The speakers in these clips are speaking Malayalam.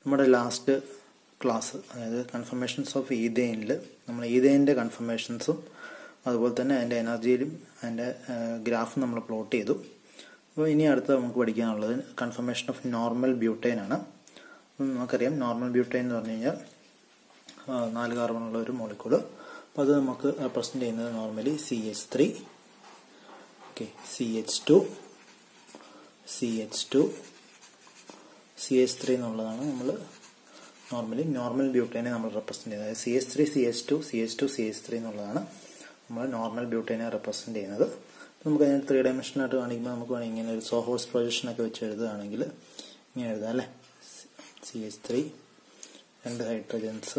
നമ്മുടെ ലാസ്റ്റ് ക്ലാസ് അതായത് കൺഫർമേഷൻസ് ഓഫ് ഈതേനിൽ നമ്മൾ ഈതേനിൻ്റെ കൺഫർമേഷൻസും അതുപോലെ തന്നെ അതിൻ്റെ എനർജിയിലും അതിൻ്റെ ഗ്രാഫും നമ്മൾ പ്ലോട്ട് ചെയ്തു അപ്പോൾ ഇനി അടുത്ത് നമുക്ക് പഠിക്കാനുള്ളത് കൺഫർമേഷൻ ഓഫ് നോർമൽ ബ്യൂട്ടൈൻ ആണ് അപ്പം നമുക്കറിയാം നോർമൽ ബ്യൂട്ടൈൻ എന്ന് പറഞ്ഞു കഴിഞ്ഞാൽ ആ, നാല് കാർബണുള്ള ഒരു മോളിക്കൂള് അപ്പോൾ അത് നമുക്ക് റെപ്രസെൻ്റ് ചെയ്യുന്നത് normally C H three okay C H two C H two C H three എന്നുള്ളതാണ് നമ്മൾ നോർമലി നോർമൽ ബ്യൂട്ടൈനെ നമ്മൾ റെപ്രസെൻ്റ് ചെയ്യുന്നത് അതായത് C H three C H two C H two C H three എന്നുള്ളതാണ് നമ്മൾ നോർമൽ ബ്യൂട്ടൈനെ റെപ്രസെൻ്റ് ചെയ്യുന്നത് അപ്പോൾ നമുക്ക് അതിന് ത്രീ ഡയമെൻഷനായിട്ട് കാണിക്കുമ്പോൾ നമുക്ക് വേണമെങ്കിൽ ഇങ്ങനെ ഒരു സോഹോസ് പ്രൊജക്ഷനൊക്കെ വെച്ച് എഴുതുകയാണെങ്കിൽ ഇങ്ങനെ എഴുതാം അല്ലേ സി എച്ച് ത്രീ രണ്ട് ഹൈഡ്രജൻസ്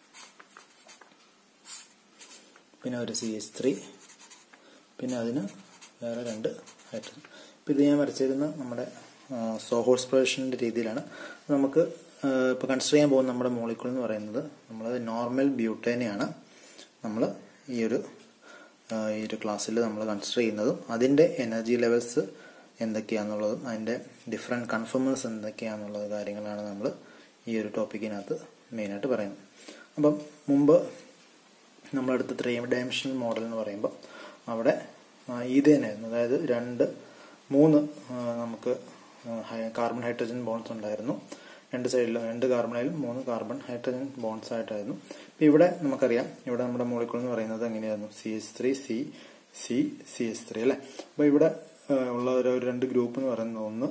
പിന്നെ ഒരു സി എച്ച് ത്രീ പിന്നെ അതിന് വേറെ രണ്ട് ഹൈഡ്രജൻ ഇപ്പം ഇത് ഞാൻ വരച്ചിരുന്ന നമ്മുടെ സോഹോസ് പ്രൊജക്ഷൻ്റെ രീതിയിലാണ് നമുക്ക് ഇപ്പോൾ കൺസിഡർ ചെയ്യാൻ പോകുന്ന നമ്മുടെ മോളിക്കൂൾ എന്ന് പറയുന്നത് നമ്മൾ നോർമൽ ബ്യൂട്ടേനെയാണ് നമ്മൾ ഈ ഒരു ആ, ഈ ഒരു ക്ലാസ്സിൽ നമ്മൾ കൺസിഡർ ചെയ്യുന്നതും അതിൻ്റെ എനർജി ലെവൽസ് എന്തൊക്കെയാണെന്നുള്ളതും അതിൻ്റെ ഡിഫറെൻറ്റ് കൺഫേമേഴ്സ് എന്തൊക്കെയാണെന്നുള്ള കാര്യങ്ങളാണ് നമ്മൾ ഈ ഒരു ടോപ്പിക്കിനകത്ത് മെയിനായിട്ട് പറയുന്നത് അപ്പം മുമ്പ് നമ്മളെടുത്ത ത്രീ ഡയമെൻഷണൽ മോഡൽ എന്ന് പറയുമ്പോൾ അവിടെ ഈതേനായിരുന്നു അതായത് രണ്ട് മൂന്ന് ആ, നമുക്ക് കാർബൺ ഹൈഡ്രജൻ ബോൺസ് ഉണ്ടായിരുന്നു രണ്ട് സൈഡിലും രണ്ട് കാർബണിലും മൂന്ന് കാർബൺ ഹൈഡ്രജൻ ബോൺസ് ആയിട്ടായിരുന്നു ഇപ്പം ഇവിടെ നമുക്കറിയാം ഇവിടെ നമ്മുടെ മോളിക്കൂൾ എന്ന് പറയുന്നത് എങ്ങനെയായിരുന്നു C H three C C C H three അല്ലേ അപ്പോൾ ഇവിടെ ആ, ഉള്ള ഒരു ഒരു രണ്ട് ഗ്രൂപ്പ് എന്ന് പറയുന്നത് ഒന്ന്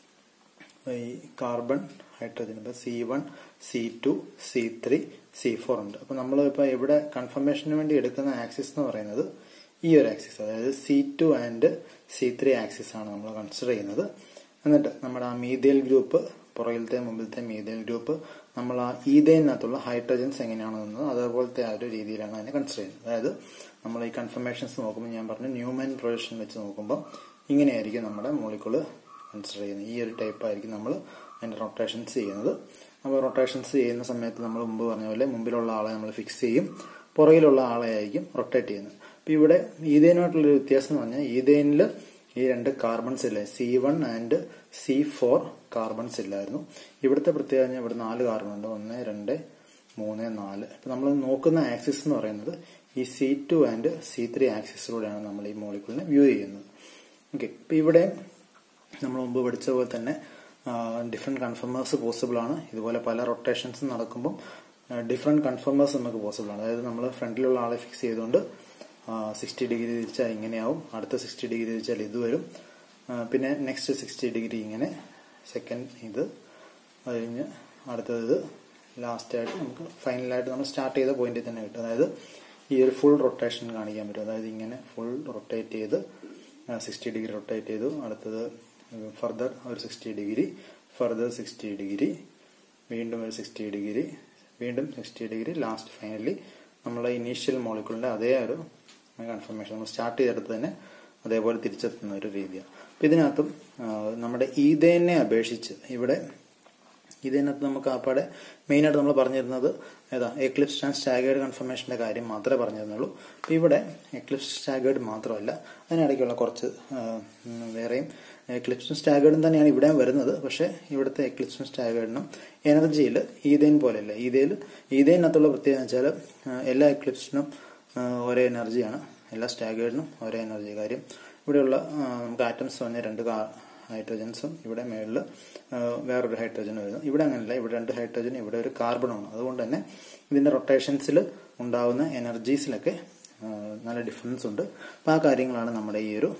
ഈ കാർബൺ ഹൈഡ്രജൻ ഇപ്പം C one C two C three C four ഉണ്ട് അപ്പം നമ്മൾ ഇപ്പോൾ ഇവിടെ കൺഫർമേഷന് വേണ്ടി എടുക്കുന്ന ആക്സിസ് എന്ന് പറയുന്നത് ഈ ഒരു ആക്സിസ് അതായത് C two and C three axis ആണ് നമ്മൾ കൺസിഡർ ചെയ്യുന്നത് എന്നിട്ട് നമ്മുടെ ആ മീതേൽ ഗ്രൂപ്പ് പുറകിലത്തെ മുമ്പിലത്തെ മീതേൽ ഗ്രൂപ്പ് നമ്മൾ ആ ഈതേനകത്തുള്ള ഹൈഡ്രജൻസ് എങ്ങനെയാണ് നിന്നത് അതേപോലത്തെ ആ ഒരു രീതിയിലാണ് അതിനെ കൺസിഡർ ചെയ്യുന്നത് അതായത് നമ്മൾ ഈ കൺഫർമേഷൻസ് നോക്കുമ്പോൾ ഞാൻ പറഞ്ഞു ന്യൂമൻ പ്രൊജക്ഷൻ വെച്ച് നോക്കുമ്പോൾ ഇങ്ങനെയായിരിക്കും നമ്മുടെ മോളിക്കുള് കൺസിഡർ ചെയ്യുന്നത് ഈ ഒരു ടൈപ്പ് ആയിരിക്കും നമ്മൾ അതിൻ്റെ റൊട്ടേഷൻസ് ചെയ്യുന്നത് അപ്പോൾ റൊട്ടേഷൻസ് ചെയ്യുന്ന സമയത്ത് നമ്മൾ മുമ്പ് പറഞ്ഞ പോലെ മുമ്പിലുള്ള ആളെ നമ്മൾ ഫിക്സ് ചെയ്യും പുറകിലുള്ള ആളെ ആയിരിക്കും റൊട്ടേറ്റ് ചെയ്യുന്നത് അപ്പോൾ ഇവിടെ ഈതേനുമായിട്ടുള്ളൊരു വ്യത്യാസം എന്ന് പറഞ്ഞാൽ ഈതേനിൽ ഈ രണ്ട് കാർബൺസ് ഇല്ലേ C one and C four carbons ഇല്ലായിരുന്നു ഇവിടുത്തെ പ്രത്യേകത പറഞ്ഞാൽ ഇവിടെ നാല് കാർബൺ ഉണ്ട് ഒന്ന് രണ്ട് മൂന്ന് നാല് ഇപ്പം നമ്മൾ നോക്കുന്ന ആക്സിസ് എന്ന് പറയുന്നത് ഈ C two and C three ആക്സിസിലൂടെയാണ് നമ്മൾ ഈ മോളിക്കൂളിനെ വ്യൂ ചെയ്യുന്നത് ഓക്കെ ഇപ്പം ഇവിടെ നമ്മൾ മുമ്പ് പഠിച്ച പോലെ തന്നെ ഡിഫറെൻറ്റ് കൺഫർമേഴ്സ് പോസിബിൾ ആണ് ഇതുപോലെ പല റൊട്ടേഷൻസ് നടക്കുമ്പം ഡിഫറെൻറ്റ് കൺഫർമേഴ്സ് നമുക്ക് പോസിബിൾ ആണ് അതായത് നമ്മൾ ഫ്രണ്ടിലുള്ള ആളെ ഫിക്സ് ചെയ്തുകൊണ്ട് സിക്സ്റ്റി ഡിഗ്രി തിരിച്ചാൽ ഇങ്ങനെയാവും അടുത്ത സിക്സ്റ്റി ഡിഗ്രി തിരിച്ചാൽ ഇത് വരും ആ, പിന്നെ നെക്സ്റ്റ് സിക്സ്റ്റി ഡിഗ്രി ഇങ്ങനെ സെക്കൻഡ് ഇത് അത് കഴിഞ്ഞ് അടുത്തത് ഇത് ലാസ്റ്റായിട്ട് നമുക്ക് ഫൈനലായിട്ട് നമ്മൾ സ്റ്റാർട്ട് ചെയ്ത പോയിന്റിൽ തന്നെ കിട്ടും അതായത് ഈ ഒരു ഫുൾ റൊട്ടേഷൻ കാണിക്കാൻ പറ്റും അതായത് ഇങ്ങനെ ഫുൾ റൊട്ടേറ്റ് ചെയ്ത് സിക്സ്റ്റി ഡിഗ്രി റൊട്ടേറ്റ് ചെയ്തു അടുത്തത് ഫർദർ ഒരു sixty degree further sixty degree വീണ്ടും ഒരു സിക്സ്റ്റി ഡിഗ്രി വീണ്ടും സിക്സ്റ്റി ഡിഗ്രി ലാസ്റ്റ് ഫൈനലി നമ്മളെ ഇനീഷ്യൽ മോളിക്കൂളിന്റെ അതേ ഒരു കൺഫർമേഷൻ നമ്മൾ സ്റ്റാർട്ട് ചെയ്തെടുത്ത് തന്നെ അതേപോലെ തിരിച്ചെത്തുന്ന ഒരു രീതിയാണ് അപ്പം ഇതിനകത്തും ആ, നമ്മുടെ ഈതേനെ അപേക്ഷിച്ച് ഇവിടെ ഇതിനകത്ത് നമുക്ക് ആപ്പാടെ മെയിനായിട്ട് നമ്മൾ പറഞ്ഞിരുന്നത് ഏതാ എക്ലിപ്സ് ആൻഡ് സ്റ്റാഗേർഡ് കൺഫർമേഷന്റെ കാര്യം മാത്രമേ പറഞ്ഞിരുന്നുള്ളൂ അപ്പോൾ ഇവിടെ എക്ലിപ്സ് സ്റ്റാഗേർഡ് മാത്രമല്ല അതിനിടയ്ക്കുള്ള കുറച്ച് ആ, ഉം, വേറെയും എക്ലിപ്സും സ്റ്റാഗേർഡും തന്നെയാണ് ഇവിടെയും വരുന്നത് പക്ഷേ ഇവിടുത്തെ എക്ലിപ്സും സ്റ്റാഗേർഡിനും എനർജിയിൽ ഈതേൻ പോലെയല്ല ഈതയിൽ ഈതേനകത്തുള്ള പ്രത്യേകത എന്ന് വെച്ചാൽ ആ, എല്ലാ എക്ലിപ്സിനും ആ, ഒരേ എനർജിയാണ് എല്ലാ സ്റ്റാഗേർഡിനും ഒരേ എനർജി കാര്യം ഇവിടെയുള്ള ആ, നമുക്ക് ആറ്റംസ് പറഞ്ഞ രണ്ട് കാ ഹൈഡ്രജൻസും ഇവിടെ മേളിൽ വേറൊരു ഹൈഡ്രജൻ വരുന്നു ഇവിടെ അങ്ങനെയല്ല ഇവിടെ രണ്ട് ഹൈഡ്രജൻ ഇവിടെ ഒരു കാർബണുമാണ് അതുകൊണ്ട് തന്നെ ഇതിന്റെ റൊട്ടേഷൻസിൽ ഉണ്ടാവുന്ന എനർജീസിലൊക്കെ ആ, നല്ല ഡിഫറൻസ് ഉണ്ട് അപ്പോൾ ആ കാര്യങ്ങളാണ് നമ്മുടെ ഈ ഒരു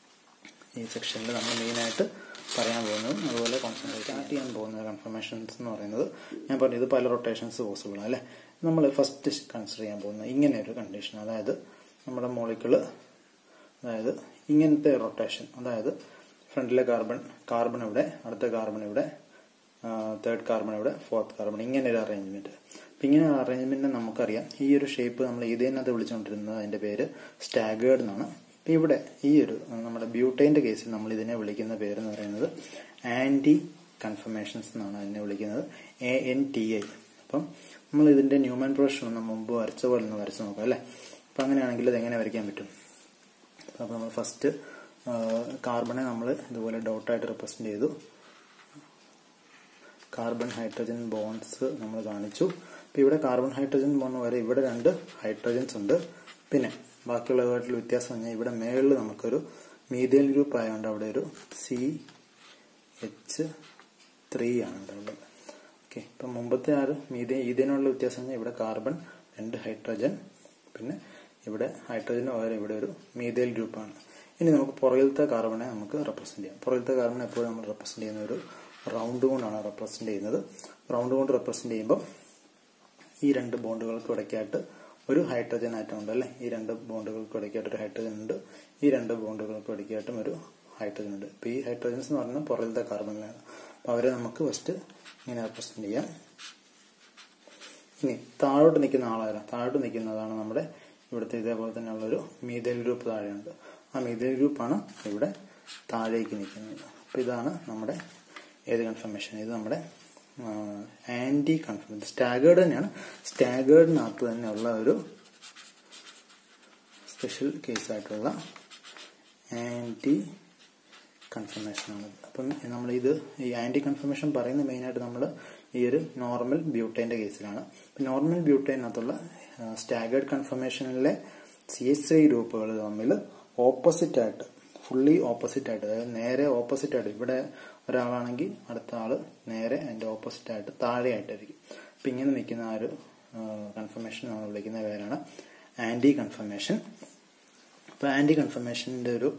ഈ സെക്ഷനിൽ നമ്മൾ മെയിനായിട്ട് പറയാൻ പോകുന്നത് അതുപോലെ കോൺസെൻട്രേറ്റ് സ്റ്റാർട്ട് ചെയ്യാൻ പോകുന്ന കൺഫർമേഷൻസ് എന്ന് പറയുന്നത് ഞാൻ പറഞ്ഞു ഇത് പല റൊട്ടേഷൻസ് പോസിബിൾ അല്ലേ നമ്മൾ ഫസ്റ്റ് കൺസിഡർ ചെയ്യാൻ പോകുന്നത് ഇങ്ങനെ ഒരു കണ്ടീഷൻ അതായത് നമ്മുടെ മോളിക്കിള് അതായത് ഇങ്ങനത്തെ റൊട്ടേഷൻ അതായത് ഫ്രണ്ടിലെ കാർബൺ കാർബൺ ഇവിടെ അടുത്ത കാർബൺ ഇവിടെ തേർഡ് കാർബൺ ഇവിടെ ഫോർത്ത് കാർബൺ ഇങ്ങനെ ഒരു അറേഞ്ച്മെന്റ് അപ്പം ഇങ്ങനെ അറേഞ്ച്മെന്റിനെ നമുക്കറിയാം ഈ ഒരു ഷേപ്പ് നമ്മൾ ഇതിനകത്ത് വിളിച്ചുകൊണ്ടിരുന്നത് അതിന്റെ പേര് സ്റ്റാഗേർഡ് എന്നാണ് അപ്പം ഇവിടെ ഈ ഒരു നമ്മുടെ ബ്യൂട്ടൈൻ്റെ കേസിൽ നമ്മൾ ഇതിനെ വിളിക്കുന്ന പേര് എന്ന് പറയുന്നത് ആന്റി കൺഫർമേഷൻസ് എന്നാണ് അതിനെ വിളിക്കുന്നത് എ എൻ ടി ഐ അപ്പം നമ്മൾ ഇതിന്റെ ന്യൂമൻ പ്രൊഷൻ ഒന്ന് മുമ്പ് വരച്ച പോലെ ഒന്ന് വരച്ച് നോക്കാം അല്ലേ അപ്പം അങ്ങനെയാണെങ്കിൽ ഇത് എങ്ങനെ വരയ്ക്കാൻ പറ്റും അപ്പോൾ നമ്മൾ ഫസ്റ്റ് കാർബണെ നമ്മൾ ഇതുപോലെ ഡോട്ടായിട്ട് റെപ്രസെന്റ് ചെയ്തു കാർബൺ ഹൈഡ്രജൻ ബോൺസ് നമ്മൾ കാണിച്ചു അപ്പോൾ ഇവിടെ കാർബൺ ഹൈഡ്രജൻ ബോണ്ട് വരെ ഇവിടെ രണ്ട് ഹൈഡ്രജൻസ് ഉണ്ട് പിന്നെ ബാക്കിയുള്ളതായിട്ടുള്ള വ്യത്യാസം പറഞ്ഞാൽ ഇവിടെ മേളിൽ നമുക്കൊരു മീഥേൽ ഗ്രൂപ്പ് ആയതുകൊണ്ട് അവിടെ ഒരു സി എച്ച് ത്രീ ആണ് ഉണ്ടാവുന്നത് ഓക്കെ ഇപ്പം മുമ്പത്തെ ആ ഒരു മീഥേ ഇതിനുള്ള വ്യത്യാസം പറഞ്ഞാൽ ഇവിടെ കാർബൺ രണ്ട് ഹൈഡ്രജൻ പിന്നെ ഇവിടെ ഹൈഡ്രജന് പകരം ഇവിടെ ഒരു മീഥേൽ ഗ്രൂപ്പാണ് ഇനി നമുക്ക് പുറകിലത്തെ കാർബണെ നമുക്ക് റെപ്രസെന്റ് ചെയ്യാം പുറകിലത്തെ കാർബൺ എപ്പോഴും നമ്മൾ റെപ്രസെന്റ് ചെയ്യുന്ന ഒരു റൗണ്ട് കൊണ്ടാണ് റെപ്രസെന്റ് ചെയ്യുന്നത് റൗണ്ട് കൊണ്ട് റെപ്രസെന്റ് ചെയ്യുമ്പോൾ ഈ രണ്ട് ബോണ്ടുകൾക്ക് ഇടയ്ക്കായിട്ട് ഒരു ഹൈഡ്രജൻ ആറ്റം ഉണ്ട് അല്ലേ ഈ രണ്ട് ബോണ്ടുകൾക്ക് ഇടയ്ക്കായിട്ട് ഒരു ഹൈഡ്രജൻ ഉണ്ട് ഈ രണ്ട് ബോണ്ടുകൾക്ക് ഇടയ്ക്കായിട്ടും ഒരു ഹൈഡ്രജൻ ഉണ്ട് ഇപ്പൊ ഈ ഹൈഡ്രജൻസ് എന്ന് പറഞ്ഞാൽ പുറകിലത്തെ കാർബണിലാണ് അപ്പൊ അവരെ നമുക്ക് ഫസ്റ്റ് ഇങ്ങനെ റെപ്രസെന്റ് ചെയ്യാം ഇനി താഴോട്ട് നിൽക്കുന്ന ആളാരാ താഴോട്ട് നിൽക്കുന്നതാണ് നമ്മുടെ ഇവിടുത്തെ ഇതേപോലെ തന്നെയുള്ള ഒരു മീഥേൽ ഗ്രൂപ്പ് താഴെയുണ്ട് ആ മീഥേൽ ഗ്രൂപ്പാണ് ഇവിടെ താഴേക്ക് നിൽക്കുന്നത് അപ്പൊ ഇതാണ് നമ്മുടെ ഏത് കൺഫർമേഷൻ ഇത് നമ്മുടെ ആന്റി കൺഫർമേഷൻ സ്റ്റാഗേർഡ് തന്നെയാണ് സ്റ്റാഗേർഡിനകത്ത് തന്നെയുള്ള ഒരു സ്പെഷ്യൽ കേസായിട്ടുള്ള ആന്റി കൺഫർമേഷനാണ് അപ്പം നമ്മൾ ഇത് ഈ ആന്റി കൺഫർമേഷൻ പറയുന്ന മെയിനായിട്ട് നമ്മൾ ഈ ഒരു നോർമൽ ബ്യൂട്ടൈൻ്റെ കേസിലാണ് നോർമൽ ബ്യൂട്ടൈനകത്തുള്ള സ്റ്റാഗേർഡ് കൺഫർമേഷനിലെ സി എച്ച് ഐ ഗ്രൂപ്പുകൾ തമ്മിൽ ഓപ്പോസിറ്റ് ആയിട്ട് ഫുള്ളി ഓപ്പോസിറ്റ് ആയിട്ട് അതായത് നേരെ ഓപ്പോസിറ്റ് ആയിട്ട് ഇവിടെ ഒരാളാണെങ്കിൽ അടുത്ത ആള് നേരെ അതിന്റെ ഓപ്പോസിറ്റ് ആയിട്ട് താഴെയായിട്ടായിരിക്കും അപ്പൊ ഇങ്ങനെ നിൽക്കുന്ന ആ ഒരു കൺഫർമേഷൻ നമ്മൾ വിളിക്കുന്ന പേരാണ് ആന്റി കൺഫർമേഷൻ അപ്പൊ ആന്റി കൺഫർമേഷന്റെ ഒരു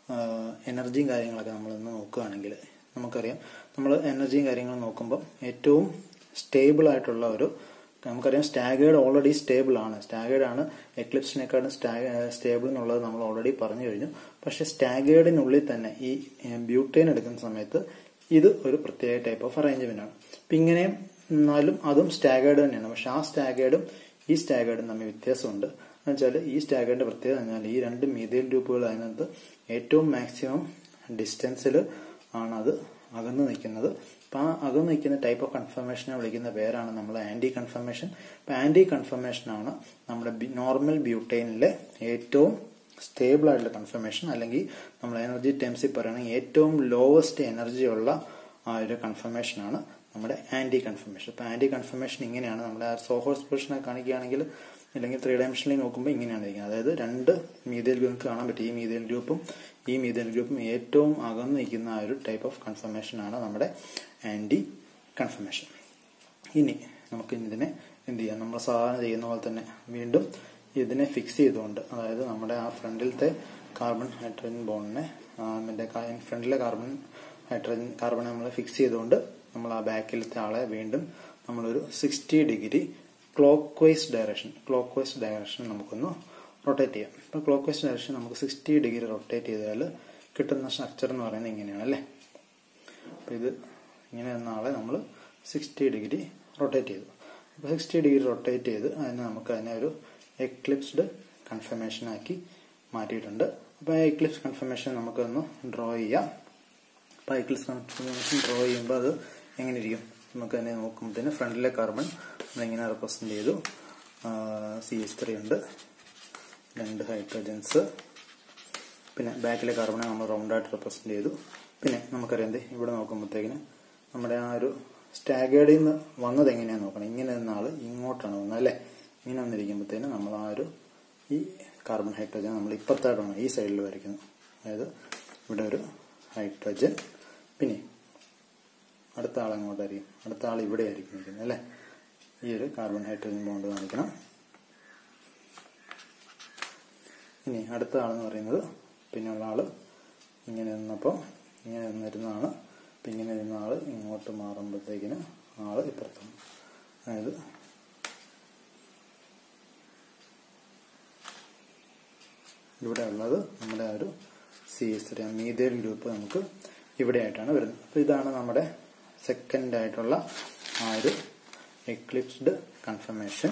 എനർജിയും കാര്യങ്ങളൊക്കെ നമ്മളൊന്ന് നോക്കുകയാണെങ്കിൽ നമുക്കറിയാം നമ്മൾ എനർജിയും കാര്യങ്ങളും നോക്കുമ്പോൾ ഏറ്റവും സ്റ്റേബിൾ ആയിട്ടുള്ള ഒരു നമുക്കറിയാം സ്റ്റാഗേർഡ് ഓൾറെഡി സ്റ്റേബിൾ ആണ് സ്റ്റാഗേർഡ് ആണ് എക്ലിപ്സിനെക്കാളും സ്റ്റേബിൾ എന്നുള്ളത് നമ്മൾ ഓൾറെഡി പറഞ്ഞു കഴിഞ്ഞു പക്ഷെ സ്റ്റാഗേർഡിനുള്ളിൽ തന്നെ ഈ ബ്യൂട്ടൈൻ എടുക്കുന്ന സമയത്ത് ഇത് ഒരു പ്രത്യേക ടൈപ്പ് ഓഫ് അറേഞ്ച്മെന്റ് ആണ് അപ്പൊ ഇങ്ങനെ എന്നാലും അതും സ്റ്റാഗേർഡ് തന്നെയാണ് പക്ഷെ ആ സ്റ്റാഗേർഡും ഈ സ്റ്റാഗേർഡും തമ്മിൽ വ്യത്യാസമുണ്ട് എന്നുവെച്ചാൽ ഈ സ്റ്റാഗേർഡിന്റെ പ്രത്യേകത എന്നാൽ ഈ രണ്ട് മീഥൈൽ ഗ്രൂപ്പുകൾ അതിനകത്ത് ഏറ്റവും മാക്സിമം ഡിസ്റ്റൻസിൽ ആണ് അത് അകന്നു നിൽക്കുന്നത് അപ്പൊ ആ അകന്നു നിൽക്കുന്ന ടൈപ്പ് ഓഫ് കൺഫർമേഷനെ വിളിക്കുന്ന പേരാണ് നമ്മൾ ആന്റി കൺഫർമേഷൻ അപ്പൊ ആന്റി കൺഫർമേഷൻ ആണ് നമ്മുടെ നോർമൽ ബ്യൂട്ടൈനിലെ ഏറ്റവും സ്റ്റേബിൾ ആയിട്ടുള്ള കൺഫർമേഷൻ അല്ലെങ്കിൽ നമ്മൾ എനർജി ടേംസിൽ പറയുകയാണെങ്കിൽ ഏറ്റവും ലോവസ്റ്റ് എനർജി ഉള്ള ആ ഒരു കൺഫർമേഷൻ ആണ് നമ്മുടെ ആന്റി കൺഫർമേഷൻ അപ്പൊ ആന്റി കൺഫർമേഷൻ ഇങ്ങനെയാണ് നമ്മുടെ സോഹോ എക്സ്പ്രഷനെ കാണിക്കുകയാണെങ്കിൽ അല്ലെങ്കിൽ ത്രീ ഡയമെൻഷനിൽ നോക്കുമ്പോൾ ഇങ്ങനെയാണ് ഇരിക്കുന്നത് അതായത് രണ്ട് മീതേൽ ഗ്രൂപ്പ് കാണാൻ പറ്റും ഈ മീതേൽ ഗ്രൂപ്പും ഈ മീതേൽ ഗ്രൂപ്പും ഏറ്റവും അകന്നു നിൽക്കുന്ന ആ ഒരു ടൈപ്പ് ഓഫ് കൺഫർമേഷൻ ആണ് നമ്മുടെ ആന്റി കൺഫർമേഷൻ ഇനി നമുക്ക് ഇതിനെ എന്ത് ചെയ്യാം നമ്മൾ സാധാരണ ചെയ്യുന്ന പോലെ തന്നെ വീണ്ടും ഇതിനെ ഫിക്സ് ചെയ്തുകൊണ്ട് അതായത് നമ്മുടെ ആ ഫ്രണ്ടിലത്തെ കാർബൺ ഹൈഡ്രജൻ ബോണ്ടിനെ മറ്റേ ഫ്രണ്ടിലെ കാർബൺ ഹൈഡ്രജൻ കാർബൺ നമ്മൾ ഫിക്സ് ചെയ്തുകൊണ്ട് നമ്മൾ ആ ബാക്കിലത്തെ ആളെ വീണ്ടും നമ്മളൊരു sixty degree clockwise direction clockwise direction നമുക്കൊന്ന് റൊട്ടേറ്റ് ചെയ്യാം ഇപ്പൊ ക്ലോക്ക് വൈസ് ഡയറക്ഷൻ നമുക്ക് സിക്സ്റ്റി ഡിഗ്രി റൊട്ടേറ്റ് ചെയ്താൽ കിട്ടുന്ന സ്ട്രക്ചർ എന്ന് പറയുന്നത് ഇങ്ങനെയാണ് അല്ലേ അപ്പൊ ഇത് ഇങ്ങനെ എന്ന ആളെ നമ്മൾ സിക്സ്റ്റി ഡിഗ്രി റൊട്ടേറ്റ് ചെയ്തു അപ്പൊ സിക്സ്റ്റി ഡിഗ്രി റൊട്ടേറ്റ് ചെയ്ത് അതിനെ നമുക്ക് അതിനെ ഒരു എക്ലിപ്സ്ഡ് കൺഫർമേഷൻ ആക്കി മാറ്റിയിട്ടുണ്ട് അപ്പൊ ആ എക്ലിപ്സ് കൺഫർമേഷൻ നമുക്കൊന്ന് ഡ്രോ ചെയ്യാം അപ്പൊ എക്ലിപ്സ് കൺഫർമേഷൻ ഡ്രോ ചെയ്യുമ്പോൾ അത് എങ്ങനെ ഇരിക്കും നമുക്ക് അതിനെ നോക്കുമ്പോഴത്തേന് ഫ്രണ്ടിലെ കാർബൺ നമ്മളിങ്ങനെ റെപ്രസെന്റ് ചെയ്തു സി എച്ച് ത്രീ ഉണ്ട് രണ്ട് ഹൈഡ്രജൻസ് പിന്നെ ബാക്കിലെ കാർബണെ നമ്മൾ റൗണ്ടായിട്ട് റെപ്രസെന്റ് ചെയ്തു പിന്നെ നമുക്കറിയാം എന്തേ ഇവിടെ നോക്കുമ്പോഴത്തേക്കിന് നമ്മുടെ ആ ഒരു സ്റ്റാഗേർഡിൽ നിന്ന് വന്നത് എങ്ങനെയാന്ന് നോക്കണം ഇങ്ങനെ നിന്ന ആള് ഇങ്ങോട്ടാണ് വന്നത് അല്ലേ ഇങ്ങനെ വന്നിരിക്കുമ്പോഴത്തേന് നമ്മൾ ആ ഒരു ഈ കാർബൺ ഹൈഡ്രജൻ നമ്മൾ ഇപ്പുറത്തായിട്ടാണ് ഈ സൈഡിൽ വരയ്ക്കുന്നത് അതായത് ഇവിടെ ഒരു ഹൈഡ്രജൻ പിന്നെ അടുത്ത ആൾ എങ്ങോട്ടായിരിക്കും അടുത്ത ആൾ ഇവിടെ ആയിരിക്കും നിൽക്കുന്നത് അല്ലേ ഈ ഒരു കാർബൺ ഹൈഡ്രജൻ ബോണ്ട് കാണിക്കണം ഇനി അടുത്ത ആളെന്ന് പറയുന്നത് പിന്നെയുള്ള ആള് ഇങ്ങനെ നിന്നപ്പോൾ ഇങ്ങനെ നിന്നിരുന്നതാണ് അപ്പം ഇങ്ങനെ ഇരുന്ന ആള് ഇങ്ങോട്ട് മാറുമ്പോഴത്തേക്കിന് ആള് ഇപ്പുറത്താണ് അതായത് ഇവിടെ ഉള്ളത് നമ്മുടെ ആ ഒരു C S three methyl group നമുക്ക് ഇവിടെ ആയിട്ടാണ് വരുന്നത് അപ്പോൾ ഇതാണ് നമ്മുടെ സെക്കൻഡ് ആയിട്ടുള്ള ആ ഒരു എക്ലിപ്സ്ഡ് കൺഫർമേഷൻ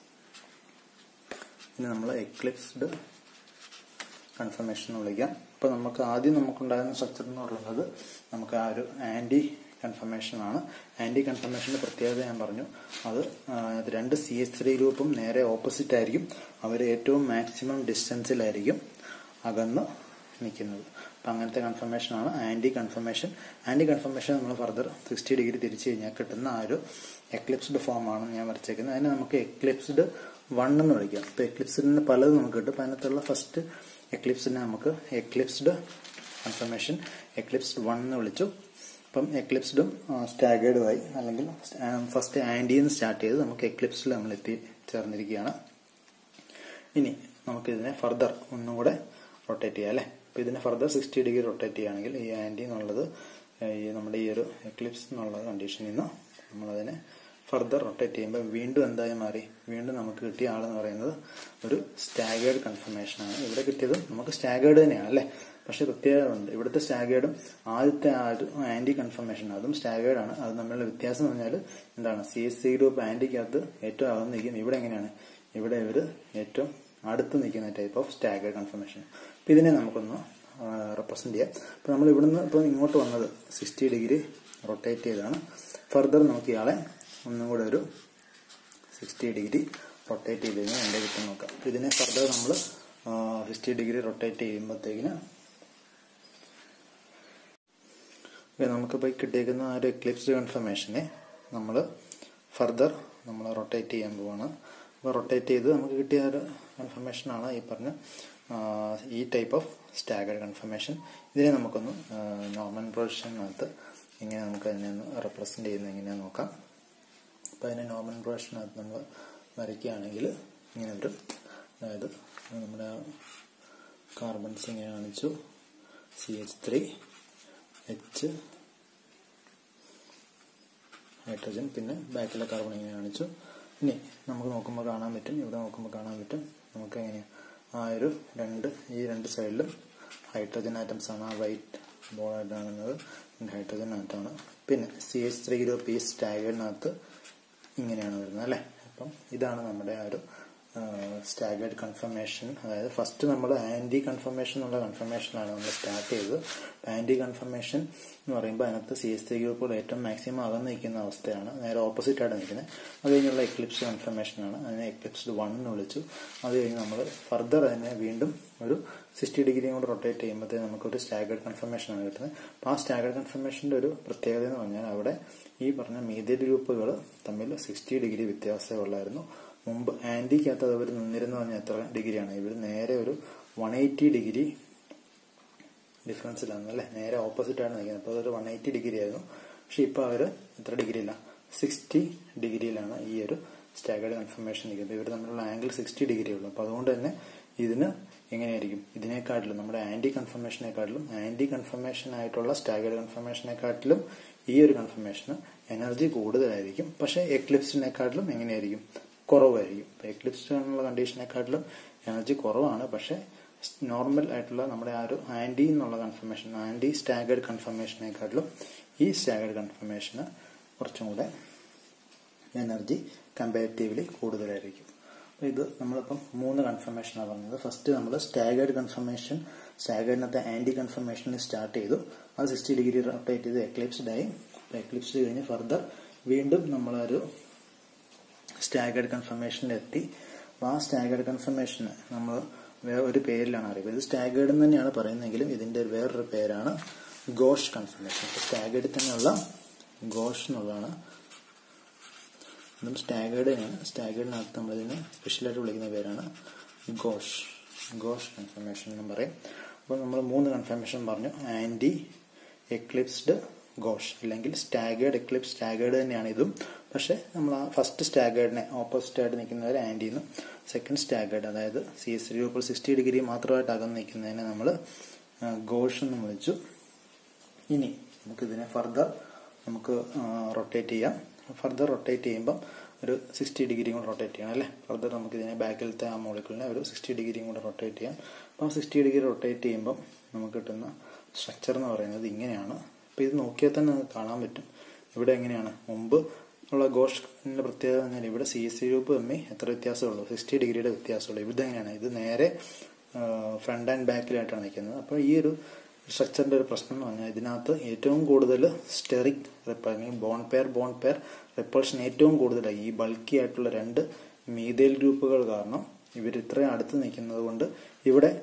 ഇനി നമ്മൾ എക്ലിപ്സ്ഡ് കൺഫർമേഷൻ എന്ന് വിളിക്കാം അപ്പോൾ നമുക്ക് ആദ്യം നമുക്കുണ്ടാകുന്ന സ്ട്രക്ചർ എന്ന് പറയുന്നത് നമുക്ക് ആ ഒരു ആന്റി കൺഫർമേഷൻ ആണ് ആന്റി കൺഫർമേഷന്റെ പ്രത്യേകത ഞാൻ പറഞ്ഞു അത് രണ്ട് സി എച്ച് ത്രീ ഗ്രൂപ്പും നേരെ ഓപ്പോസിറ്റ് ആയിരിക്കും അവർ ഏറ്റവും മാക്സിമം ഡിസ്റ്റൻസിലായിരിക്കും അകന്ന് നിൽക്കുന്നത് അപ്പം അങ്ങനത്തെ കൺഫർമേഷനാണ് ആൻറ്റി കൺഫർമേഷൻ ആൻറ്റി കൺഫർമേഷൻ നമ്മൾ ഫർദർ സിക്സ്റ്റി ഡിഗ്രി തിരിച്ചു കഴിഞ്ഞാൽ കിട്ടുന്ന ആ ഒരു എക്ലിപ്സ്ഡ് ഫോമാണ് ഞാൻ വരച്ചേക്കുന്നത് അതിനെ നമുക്ക് എക്ലിപ്സ്ഡ് വൺ എന്ന് വിളിക്കാം ഇപ്പോൾ എക്ലിപ്സിന് പലതും നമുക്ക് കിട്ടും അപ്പം അതിനകത്തുള്ള ഫസ്റ്റ് എക്ലിപ്സിനെ നമുക്ക് എക്ലിപ്സ്ഡ് കൺഫർമേഷൻ എക്ലിപ്സ്ഡ് വൺ എന്ന് വിളിച്ചു അപ്പം എക്ലിപ്സ്ഡും സ്റ്റാഗേർഡുമായി അല്ലെങ്കിൽ ഫസ്റ്റ് ആൻറ്റിന്ന് സ്റ്റാർട്ട് ചെയ്ത് നമുക്ക് എക്ലിപ്സിൽ നമ്മൾ എത്തി ചേർന്നിരിക്കുകയാണ് ഇനി നമുക്കിതിനെ ഫർദർ ഒന്നും കൂടെ റൊട്ടേറ്റ് ചെയ്യാം അല്ലേ അപ്പോൾ ഇതിനെ ഫർദർ സിക്സ്റ്റി ഡിഗ്രി റൊട്ടേറ്റ് ചെയ്യുകയാണെങ്കിൽ ഈ ആൻറ്റി എന്നുള്ളത് ഈ നമ്മുടെ ഈ ഒരു എക്ലിപ്സ് എന്നുള്ള കണ്ടീഷനിൽ നിന്ന് നമ്മളതിനെ ഫർദർ റൊട്ടേറ്റ് ചെയ്യുമ്പോൾ വീണ്ടും എന്തായി മാറി വീണ്ടും നമുക്ക് കിട്ടിയ ആളെന്ന് പറയുന്നത് ഒരു സ്റ്റാഗേർഡ് കൺഫർമേഷനാണ് ഇവിടെ കിട്ടിയതും നമുക്ക് സ്റ്റാഗേർഡ് തന്നെയാണ് അല്ലേ പക്ഷെ പ്രത്യേകത ഉണ്ട് ഇവിടുത്തെ സ്റ്റാഗേർഡും ആദ്യത്തെ ആ ഒരു ആന്റി കൺഫർമേഷൻ അതും സ്റ്റാഗേർഡ് ആണ് അത് തമ്മിലുള്ള വ്യത്യാസം എന്ന് പറഞ്ഞാൽ എന്താണ് സി എസ് സി ഗ്രൂപ്പ് ആന്റിക്കകത്ത് ഏറ്റവും അകന്ന് നിൽക്കും ഇവിടെ എങ്ങനെയാണ് ഇവിടെ ഇവർ ഏറ്റവും അടുത്ത് നിൽക്കുന്ന ടൈപ്പ് ഓഫ് സ്റ്റാഗേർഡ് കൺഫർമേഷൻ അപ്പം ഇതിനെ നമുക്കൊന്ന് റെപ്രസെന്റ് ചെയ്യാം അപ്പം നമ്മൾ ഇവിടുന്ന് ഇപ്പം ഇങ്ങോട്ട് വന്നത് സിക്സ്റ്റി ഡിഗ്രി റൊട്ടേറ്റ് ചെയ്താണ് ഫർദർ നമുക്ക് ഇയാളെ ഒന്നും കൂടെ ഒരു സിക്സ്റ്റി ഡിഗ്രി റൊട്ടേറ്റ് ചെയ്ത് കഴിഞ്ഞാൽ എൻ്റെ കിട്ടും നോക്കാം അപ്പം ഇതിനെ ഫർദർ നമ്മൾ സിക്സ്റ്റി ഡിഗ്രി റൊട്ടേറ്റ് ചെയ്യുമ്പോഴത്തേക്കിന് നമുക്കിപ്പോൾ കിട്ടിയേക്കുന്ന ആ ഒരു എക്ലിപ്സ്ഡ് കൺഫർമേഷനെ നമ്മൾ ഫർദർ നമ്മൾ റൊട്ടേറ്റ് ചെയ്യാൻ പോവാണ് അപ്പോൾ റൊട്ടേറ്റ് ചെയ്ത് നമുക്ക് കിട്ടിയ ഒരു കൺഫർമേഷനാണ് ഈ പറഞ്ഞ ഈ ടൈപ്പ് ഓഫ് സ്റ്റാഗേർഡ് കൺഫർമേഷൻ ഇതിനെ നമുക്കൊന്ന് നോർമൽ പ്രൊജക്ഷനകത്ത് എങ്ങനെ നമുക്ക് അതിനെ ഒന്ന് റെപ്രസെൻറ്റ് ചെയ്യുന്നത് എങ്ങനെയാണെന്ന് നോക്കാം അപ്പോൾ അതിനെ നോർമൽ പ്രൊജക്ഷനകത്ത് നമ്മൾ വരയ്ക്കുകയാണെങ്കിൽ ഇങ്ങനെ വരും അതായത് നമ്മുടെ കാർബൺസ് ഇങ്ങനെ കാണിച്ചു C H three H hydrogen പിന്നെ ബാക്കിലെ കാർബൺ ഇങ്ങനെ കാണിച്ചു ഇനി നമുക്ക് നോക്കുമ്പോൾ കാണാൻ പറ്റും ഇവിടെ നോക്കുമ്പോൾ കാണാൻ പറ്റും നമുക്ക് എങ്ങനെയാണ് ആ ഒരു രണ്ട് ഈ രണ്ട് സൈഡിലും ഹൈഡ്രജൻ ആറ്റംസ് ആണ് ആ വൈറ്റ് ബോളായിട്ട് കാണുന്നത് ഹൈഡ്രജൻ ആറ്റമാണ് പിന്നെ സി എച്ച് ത്രീ ഗ്രൂപ്പ് ഈ സ്റ്റാഗേർഡിനകത്ത് ഇങ്ങനെയാണ് വരുന്നത് അല്ലേ അപ്പം ഇതാണ് നമ്മുടെ ആ ഒരു സ്റ്റാഗേർഡ് കൺഫർമേഷൻ അതായത് ഫസ്റ്റ് നമ്മൾ ആന്റി കൺഫർമേഷൻ എന്നുള്ള കൺഫർമേഷനാണ് നമ്മൾ സ്റ്റാർട്ട് ചെയ്തത് ആന്റി കൺഫർമേഷൻ എന്ന് പറയുമ്പോൾ അതിനകത്ത് സി എസ് ടി ഗ്രൂപ്പുകൾ ഏറ്റവും മാക്സിമം അകന്ന് നിൽക്കുന്ന അവസ്ഥയാണ് നേരെ ഓപ്പോസിറ്റ് ആയിട്ട് നിൽക്കുന്നത് അത് കഴിഞ്ഞുള്ള എക്ലിപ്സ് കൺഫർമേഷനാണ് അതിനെ എക്ലിപ്സ്ഡ് വൺ എന്ന് വിളിച്ചു അത് കഴിഞ്ഞ് നമ്മൾ ഫർദർ അതിനെ വീണ്ടും ഒരു സിക്സ്റ്റി ഡിഗ്രിയും കൂടെ റൊട്ടേറ്റ് ചെയ്യുമ്പോഴത്തേ നമുക്കൊരു സ്റ്റാഗേർഡ് കൺഫർമേഷനാണ് കിട്ടുന്നത് അപ്പോൾ ആ സ്റ്റാഗേർഡ് കൺഫർമേഷൻ്റെ ഒരു പ്രത്യേകത എന്ന് പറഞ്ഞാൽ അവിടെ ഈ പറഞ്ഞ മീഡിയ ഗ്രൂപ്പുകൾ തമ്മിൽ സിക്സ്റ്റി ഡിഗ്രി വ്യത്യാസമേ ഉള്ളായിരുന്നു മുമ്പ് ആന്റിക്കകത്ത് അത് അവർ നിന്നിരുന്നു പറഞ്ഞാൽ എത്ര ഡിഗ്രിയാണ് ഇവർ നേരെ ഒരു വൺ എയ്റ്റി ഡിഗ്രി ഡിഫറൻസിലാണ് അല്ലേ നേരെ ഓപ്പോസിറ്റ് ആണ് നിൽക്കുന്നത് അപ്പോൾ അതൊരു വൺ എയ്റ്റി ഡിഗ്രി ആയിരുന്നു പക്ഷെ ഇപ്പോൾ അവർ എത്ര ഡിഗ്രി ഇല്ല സിക്സ്റ്റി ഡിഗ്രിയിലാണ് ഈ ഒരു സ്റ്റാഗേർഡ് കൺഫർമേഷൻ നിൽക്കുന്നത് ഇവർ തമ്മിലുള്ള ആംഗിൾ സിക്സ്റ്റി ഡിഗ്രി ഉള്ളൂ അപ്പോൾ അതുകൊണ്ട് തന്നെ ഇതിന് എങ്ങനെയായിരിക്കും ഇതിനെക്കാട്ടിലും നമ്മുടെ ആന്റി കൺഫർമേഷനെക്കാട്ടിലും ആന്റി കൺഫർമേഷൻ ആയിട്ടുള്ള സ്റ്റാഗേർഡ് കൺഫർമേഷനെക്കാട്ടിലും ഈ ഒരു കൺഫർമേഷന് എനർജി കൂടുതലായിരിക്കും പക്ഷേ എക്ലിപ്സിനെക്കാട്ടിലും എങ്ങനെയായിരിക്കും കുറവായിരിക്കും ഇപ്പോൾ എക്ലിപ്സ് എന്നുള്ള കണ്ടീഷനെക്കാട്ടിലും എനർജി കുറവാണ് പക്ഷേ നോർമൽ ആയിട്ടുള്ള നമ്മുടെ ആ ഒരു ആന്റി എന്നുള്ള കൺഫർമേഷൻ ആന്റി സ്റ്റാഗേർഡ് കൺഫർമേഷനെക്കാട്ടിലും ഈ സ്റ്റാഗേർഡ് കൺഫർമേഷന് കുറച്ചും കൂടെ എനർജി കമ്പാരിറ്റീവ്ലി കൂടുതലായിരിക്കും അപ്പോൾ ഇത് നമ്മളിപ്പം മൂന്ന് കൺഫർമേഷനാണ് പറഞ്ഞത് ഫസ്റ്റ് നമ്മൾ സ്റ്റാഗേർഡ് കൺഫർമേഷൻ സ്റ്റാഗേർഡിനകത്തെ ആന്റി കൺഫർമേഷനിൽ സ്റ്റാർട്ട് ചെയ്തു അത് സിക്സ്റ്റി ഡിഗ്രി റൊട്ടേറ്റ് ചെയ്ത് എക്ലിപ്സ്ഡ് ആയി അപ്പോൾ എക്ലിപ്സ് കഴിഞ്ഞ് ഫർദർ വീണ്ടും നമ്മളൊരു സ്റ്റാഗേർഡ് കൺഫർമേഷനിൽ എത്തി അപ്പോൾ ആ സ്റ്റാഗേർഡ് കൺഫർമേഷന് നമ്മൾ ഒരു പേരിലാണ് അറിയുന്നത് ഇത് സ്റ്റാഗേർഡ് എന്ന് തന്നെയാണ് പറയുന്നതെങ്കിലും ഇതിന്റെ വേറൊരു പേരാണ് ഗോഷ് കൺഫർമേഷൻ അപ്പോൾ സ്റ്റാഗേർഡിൽ തന്നെയുള്ള ഗോഷ് എന്നുള്ളതാണ് ഇതും സ്റ്റാഗേർഡ് തന്നെയാണ് സ്റ്റാഗേർഡിനകത്ത് നമ്മളിതിനെ സ്പെഷ്യലായിട്ട് വിളിക്കുന്ന പേരാണ് ഗോഷ് ഗോഷ് കൺഫർമേഷൻ എന്നും പറയും അപ്പോൾ നമ്മൾ മൂന്ന് കൺഫർമേഷൻ പറഞ്ഞു ആന്റി എക്ലിപ്സ്ഡ് ഗോഷ് അല്ലെങ്കിൽ സ്റ്റാഗേർഡ് എക്ലിപ്സ് സ്റ്റാഗേർഡ് തന്നെയാണ് ഇതും പക്ഷേ നമ്മൾ ആ ഫസ്റ്റ് സ്റ്റാഗേർഡിനെ ഓപ്പോസിറ്റ് ആയിട്ട് നിൽക്കുന്നവർ ആന്റിന്നും സെക്കൻഡ് സ്റ്റാഗേർഡ് അതായത് സി എസ് ഗ്രൂപ്പിൽ സിക്സ്റ്റി ഡിഗ്രി മാത്രമായിട്ട് അകന്ന് നിൽക്കുന്നതിനെ നമ്മൾ ഗോഷ് എന്ന് വിളിച്ചു ഇനി നമുക്കിതിനെ ഫർദർ നമുക്ക് റൊട്ടേറ്റ് ചെയ്യാം ഫർദർ റൊട്ടേറ്റ് ചെയ്യുമ്പം ഒരു സിക്സ്റ്റി ഡിഗ്രിയും കൂടെ റൊട്ടേറ്റ് ചെയ്യണം അല്ലേ ഫർദർ നമുക്ക് ഇതിനെ ബാക്കിലത്തെ ആ മോളിക്കുളിനെ ഒരു സിക്സ്റ്റി ഡിഗ്രിയും കൂടെ റൊട്ടേറ്റ് ചെയ്യാം അപ്പം സിക്സ്റ്റി ഡിഗ്രി റൊട്ടേറ്റ് ചെയ്യുമ്പം നമുക്ക് കിട്ടുന്ന സ്ട്രക്ചർ എന്ന് പറയുന്നത് ഇങ്ങനെയാണ് അപ്പോൾ ഇത് നോക്കിയാൽ തന്നെ കാണാൻ പറ്റും ഇവിടെ എങ്ങനെയാണ് മുമ്പ് ഉള്ള ഗോഷിന്റെ പ്രത്യേകത പറഞ്ഞാൽ ഇവിടെ സി എസ് സി ഗ്രൂപ്പ് തമ്മിൽ എത്ര വ്യത്യാസമുള്ളൂ സിക്സ്റ്റി ഡിഗ്രിയുടെ വ്യത്യാസമുള്ളൂ ഇവിടെ എങ്ങനെയാണ് ഇത് നേരെ ഫ്രണ്ട് ആൻഡ് ബാക്കിലായിട്ടാണ് നിൽക്കുന്നത് അപ്പോൾ ഈ ഒരു സ്ട്രക്ചറിന്റെ ഒരു പ്രശ്നം എന്ന് പറഞ്ഞാൽ ഇതിനകത്ത് ഏറ്റവും കൂടുതൽ സ്റ്റെറിക് അല്ലെങ്കിൽ bond pair bond pair repulsion ഏറ്റവും കൂടുതലായി ഈ ബൾക്കി ആയിട്ടുള്ള രണ്ട് മീതേൽ ഗ്രൂപ്പുകൾ കാരണം ഇവർ ഇത്രയും അടുത്ത് നിൽക്കുന്നത് കൊണ്ട് ഇവിടെ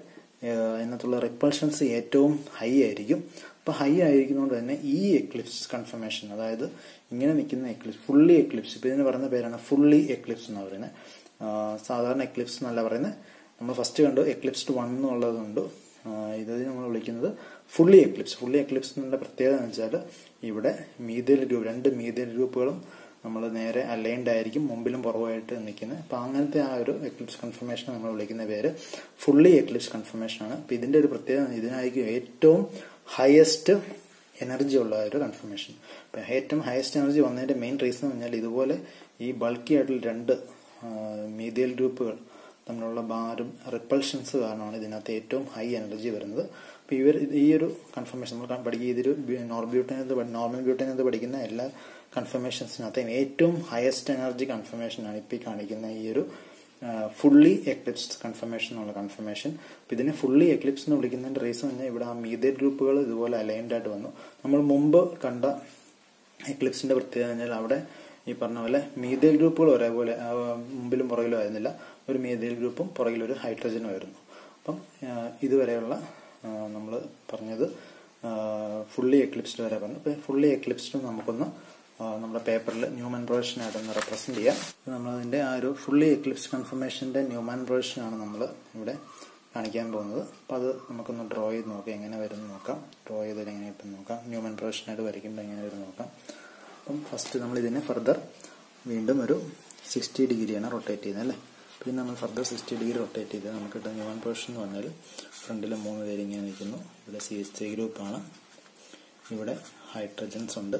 അതിനകത്തുള്ള റിപ്പൾഷൻസ് ഏറ്റവും ഹൈ ആയിരിക്കും അപ്പോൾ ഹൈ ആയിരിക്കുന്നതുകൊണ്ട് തന്നെ ഈ എക്ലിപ്സ് കൺഫർമേഷൻ അതായത് ഇങ്ങനെ നിൽക്കുന്ന എക്ലിപ്സ് ഫുള്ളി എക്ലിപ്സ് ഇപ്പോൾ ഇതിന് പറയുന്ന പേരാണ് ഫുള്ളി എക്ലിപ്സ് എന്ന് പറയുന്നത് സാധാരണ എക്ലിപ്സ് എന്നല്ല പറയുന്നത് നമ്മൾ ഫസ്റ്റ് കണ്ടു എക്ലിപ്സ്ഡ് വൺ എന്നുള്ളതുണ്ട് ഇത് നമ്മൾ വിളിക്കുന്നത് ഫുള്ളി എക്ലിപ്സ് ഫുള്ളി എക്ലിപ്സ് എന്നുള്ള പ്രത്യേകത എന്ന് വെച്ചാൽ ഇവിടെ മീതേൽ ഗ്രൂപ്പ് രണ്ട് മീതേൽ ഗ്രൂപ്പുകളും നമ്മൾ നേരെ അലൈൻഡ് ആയിരിക്കും മുമ്പിലും പുറകുമായിട്ട് നിൽക്കുന്നത് അപ്പോൾ അങ്ങനത്തെ ആ ഒരു എക്ലിപ്സ് കൺഫർമേഷൻ നമ്മൾ വിളിക്കുന്ന പേര് ഫുള്ളി എക്ലിപ്സ് കൺഫർമേഷൻ ആണ് അപ്പോൾ ഇതിന്റെ ഒരു പ്രത്യേകത ഇതിനായിരിക്കും ഏറ്റവും ഹയസ്റ്റ് എനർജി ഉള്ള ഒരു കൺഫർമേഷൻ അപ്പം ഏറ്റവും ഹയസ്റ്റ് എനർജി വന്നതിന്റെ മെയിൻ റീസൺ എന്ന് പറഞ്ഞാൽ ഇതുപോലെ ഈ ബൾക്കി ആയിട്ടുള്ള രണ്ട് മീതിയൽ ഗ്രൂപ്പുകൾ തമ്മിലുള്ള ഭാരം റിപ്പൾഷൻസ് കാരണമാണ് ഇതിനകത്ത് ഏറ്റവും ഹൈ എനർജി വരുന്നത് അപ്പോൾ ഇവർ ഈ ഒരു കൺഫർമേഷൻ നമ്മൾ പഠിക്കുക ഇതൊരു നോർബ്യൂട്ടനകത്ത് നോർമൽ ബ്യൂട്ടനകത്ത് പഠിക്കുന്ന എല്ലാ കൺഫർമേഷൻസിനകത്ത് ഏറ്റവും ഹയസ്റ്റ് എനർജി കൺഫർമേഷനാണ് ഇപ്പോൾ ഈ കാണിക്കുന്ന ഈ ഒരു ഫുള്ളി എക്ലിപ്സ്ഡ് കൺഫർമേഷൻ എന്നുള്ള കൺഫർമേഷൻ അപ്പോൾ ഇതിനെ ഫുള്ളി എക്ലിപ്സ് എന്ന് വിളിക്കുന്നതിന്റെ റീസൺ പറഞ്ഞാൽ ഇവിടെ ആ മീതേൽ ഗ്രൂപ്പുകൾ ഇതുപോലെ അലൈൻഡ് ആയിട്ട് വന്നു നമ്മൾ മുമ്പ് കണ്ട എക്ലിപ്സിന്റെ പ്രത്യേകത പറഞ്ഞാൽ അവിടെ ഈ പറഞ്ഞ പോലെ മീതേൽ ഗ്രൂപ്പുകൾ ഒരേപോലെ മുമ്പിലും പുറകിലും ആയിരുന്നില്ല ഒരു മീതേൽ ഗ്രൂപ്പും പുറകിൽ ഒരു ഹൈഡ്രജനും ആയിരുന്നു അപ്പം ഇതുവരെയുള്ള നമ്മൾ പറഞ്ഞത് ഫുള്ളി എക്ലിപ്സ്ഡ് വരെ പറഞ്ഞു അപ്പോൾ ഫുള്ളി എക്ലിപ്സ്ഡ് നമുക്കൊന്ന് നമ്മുടെ പേപ്പറിൽ ന്യൂമൻ പ്രൊജക്ഷനായിട്ടൊന്ന് റെപ്രസെന്റ് ചെയ്യാം നമ്മളതിന്റെ ആ ഒരു ഫുള്ളി എക്ലിപ്സ് കൺഫർമേഷന്റെ ന്യൂമൻ പ്രൊജക്ഷനാണ് നമ്മൾ ഇവിടെ കാണിക്കാൻ പോകുന്നത് അപ്പോൾ അത് നമുക്കൊന്ന് ഡ്രോ ചെയ്ത് നോക്കാം എങ്ങനെ വരും നോക്കാം ഡ്രോ ചെയ്തത് എങ്ങനെ ഇപ്പം നോക്കാം ന്യൂമൻ പ്രൊജക്ഷനായിട്ട് വരയ്ക്കുമ്പോൾ എങ്ങനെ വരും നോക്കാം അപ്പം ഫസ്റ്റ് നമ്മൾ ഇതിനെ ഫർദർ വീണ്ടും ഒരു സിക്സ്റ്റി ഡിഗ്രിയാണ് റൊട്ടേറ്റ് ചെയ്യുന്നത് അല്ലേ പിന്നെ നമ്മൾ ഫർദർ സിക്സ്റ്റി ഡിഗ്രി റൊട്ടേറ്റ് ചെയ്ത് നമുക്ക് കിട്ടുന്ന ന്യൂമൻ പൊസിഷൻ എന്ന് പറഞ്ഞാൽ ഫ്രണ്ടിൽ മൂന്ന് പേര് ഇങ്ങനെ നിൽക്കുന്നു ഇവിടെ സി എസ് ത്രീ ഗ്രൂപ്പാണ് ഇവിടെ ഹൈഡ്രജൻസ് ഉണ്ട്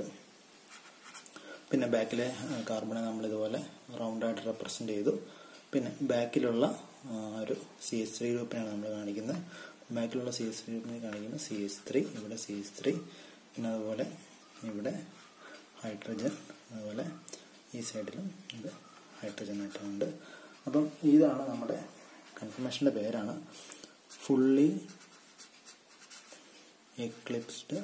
പിന്നെ ബാക്കിലെ കാർബണെ നമ്മൾ ഇതുപോലെ റൗണ്ടായിട്ട് റെപ്രസെന്റ് ചെയ്തു പിന്നെ ബാക്കിലുള്ള ഒരു സി എസ് ത്രീ ഗ്രൂപ്പിനാണ് നമ്മൾ കാണിക്കുന്നത് ബാക്കിലുള്ള സി എസ് ത്രീ ഗ്രൂപ്പിനെ കാണിക്കുന്നത് സി എസ് ത്രീ ഇവിടെ സി എസ് ത്രീ പിന്നെ അതുപോലെ ഇവിടെ ഹൈഡ്രജൻ അതുപോലെ ഈ സൈഡിലും ഇത് ഹൈഡ്രജൻ ആയിട്ടുണ്ട് അപ്പം ഇതാണ് നമ്മുടെ കൺഫർമേഷന്റെ പേരാണ് fully eclipsed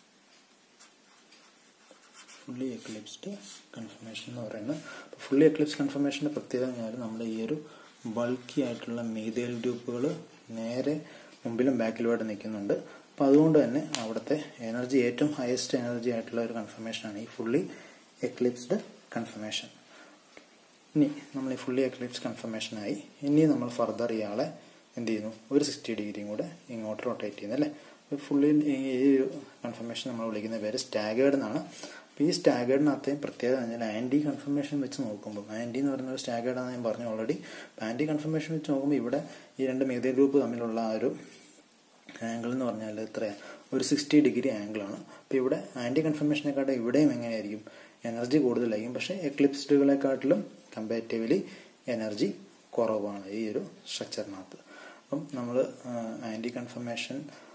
fully eclipsed conformation എന്ന് പറയുന്നത് ഫുള്ളി എക്ലിപ്സ് കൺഫർമേഷന്റെ പ്രത്യേകത ഞാൻ നമ്മുടെ ഈ ഒരു ബൾക്കി ആയിട്ടുള്ള മീതേൽ ഗ്രൂപ്പുകൾ നേരെ മുമ്പിലും ബാക്കിലുമായിട്ട് നിൽക്കുന്നുണ്ട് അപ്പോൾ അതുകൊണ്ട് തന്നെ അവിടുത്തെ എനർജി ഏറ്റവും ഹയസ്റ്റ് എനർജി ആയിട്ടുള്ള ഒരു കൺഫർമേഷനാണ് ഈ ഫുള്ളി എക്ലിപ്സ്ഡ് കൺഫർമേഷൻ ഇനി നമ്മൾ ഈ ഫുള്ളി എക്ലിപ്സ് കൺഫർമേഷനായി ഇനി നമ്മൾ ഫർദർ ഇയാളെ എന്ത് ചെയ്യുന്നു ഒരു സിക്സ്റ്റി ഡിഗ്രിയും കൂടെ ഇങ്ങോട്ട് റൊട്ടേറ്റ് ചെയ്യുന്നു അല്ലേ ഫുള്ളി ഈ ഒരു കൺഫർമേഷൻ നമ്മൾ വിളിക്കുന്ന പേര് സ്റ്റാഗേർഡ് എന്നാണ് അപ്പോൾ ഈ സ്റ്റാഗേർഡിനകത്തേയും പ്രത്യേകത പറഞ്ഞാൽ ആൻറ്റി കൺഫർമേഷൻ വെച്ച് നോക്കുമ്പോൾ ആൻറ്റി എന്ന് പറയുന്ന ഒരു സ്റ്റാഗേർഡ് ആണെന്ന് ഞാൻ പറഞ്ഞു ഓൾറെഡി ആൻറ്റി കൺഫർമേഷൻ വെച്ച് നോക്കുമ്പോൾ ഇവിടെ ഈ രണ്ട് മീഡിയ ഗ്രൂപ്പ് തമ്മിലുള്ള ആ ഒരു ആംഗിൾ എന്ന് പറഞ്ഞാൽ എത്രയാണ് ഒരു സിക്സ്റ്റി ഡിഗ്രി ആംഗിളാണ് അപ്പോൾ ഇവിടെ ആൻറ്റി കൺഫർമേഷനെക്കാട്ടും ഇവിടെയും എങ്ങനെയായിരിക്കും എനർജി കൂടുതലായിരിക്കും പക്ഷേ എക്ലിപ്സ്ഡുകളെക്കാട്ടിലും കമ്പാരിറ്റീവ്ലി എനർജി കുറവാണ് ഈ ഒരു സ്ട്രക്ചറിനകത്ത് അപ്പം നമ്മൾ ആൻറ്റി കൺഫർമേഷൻ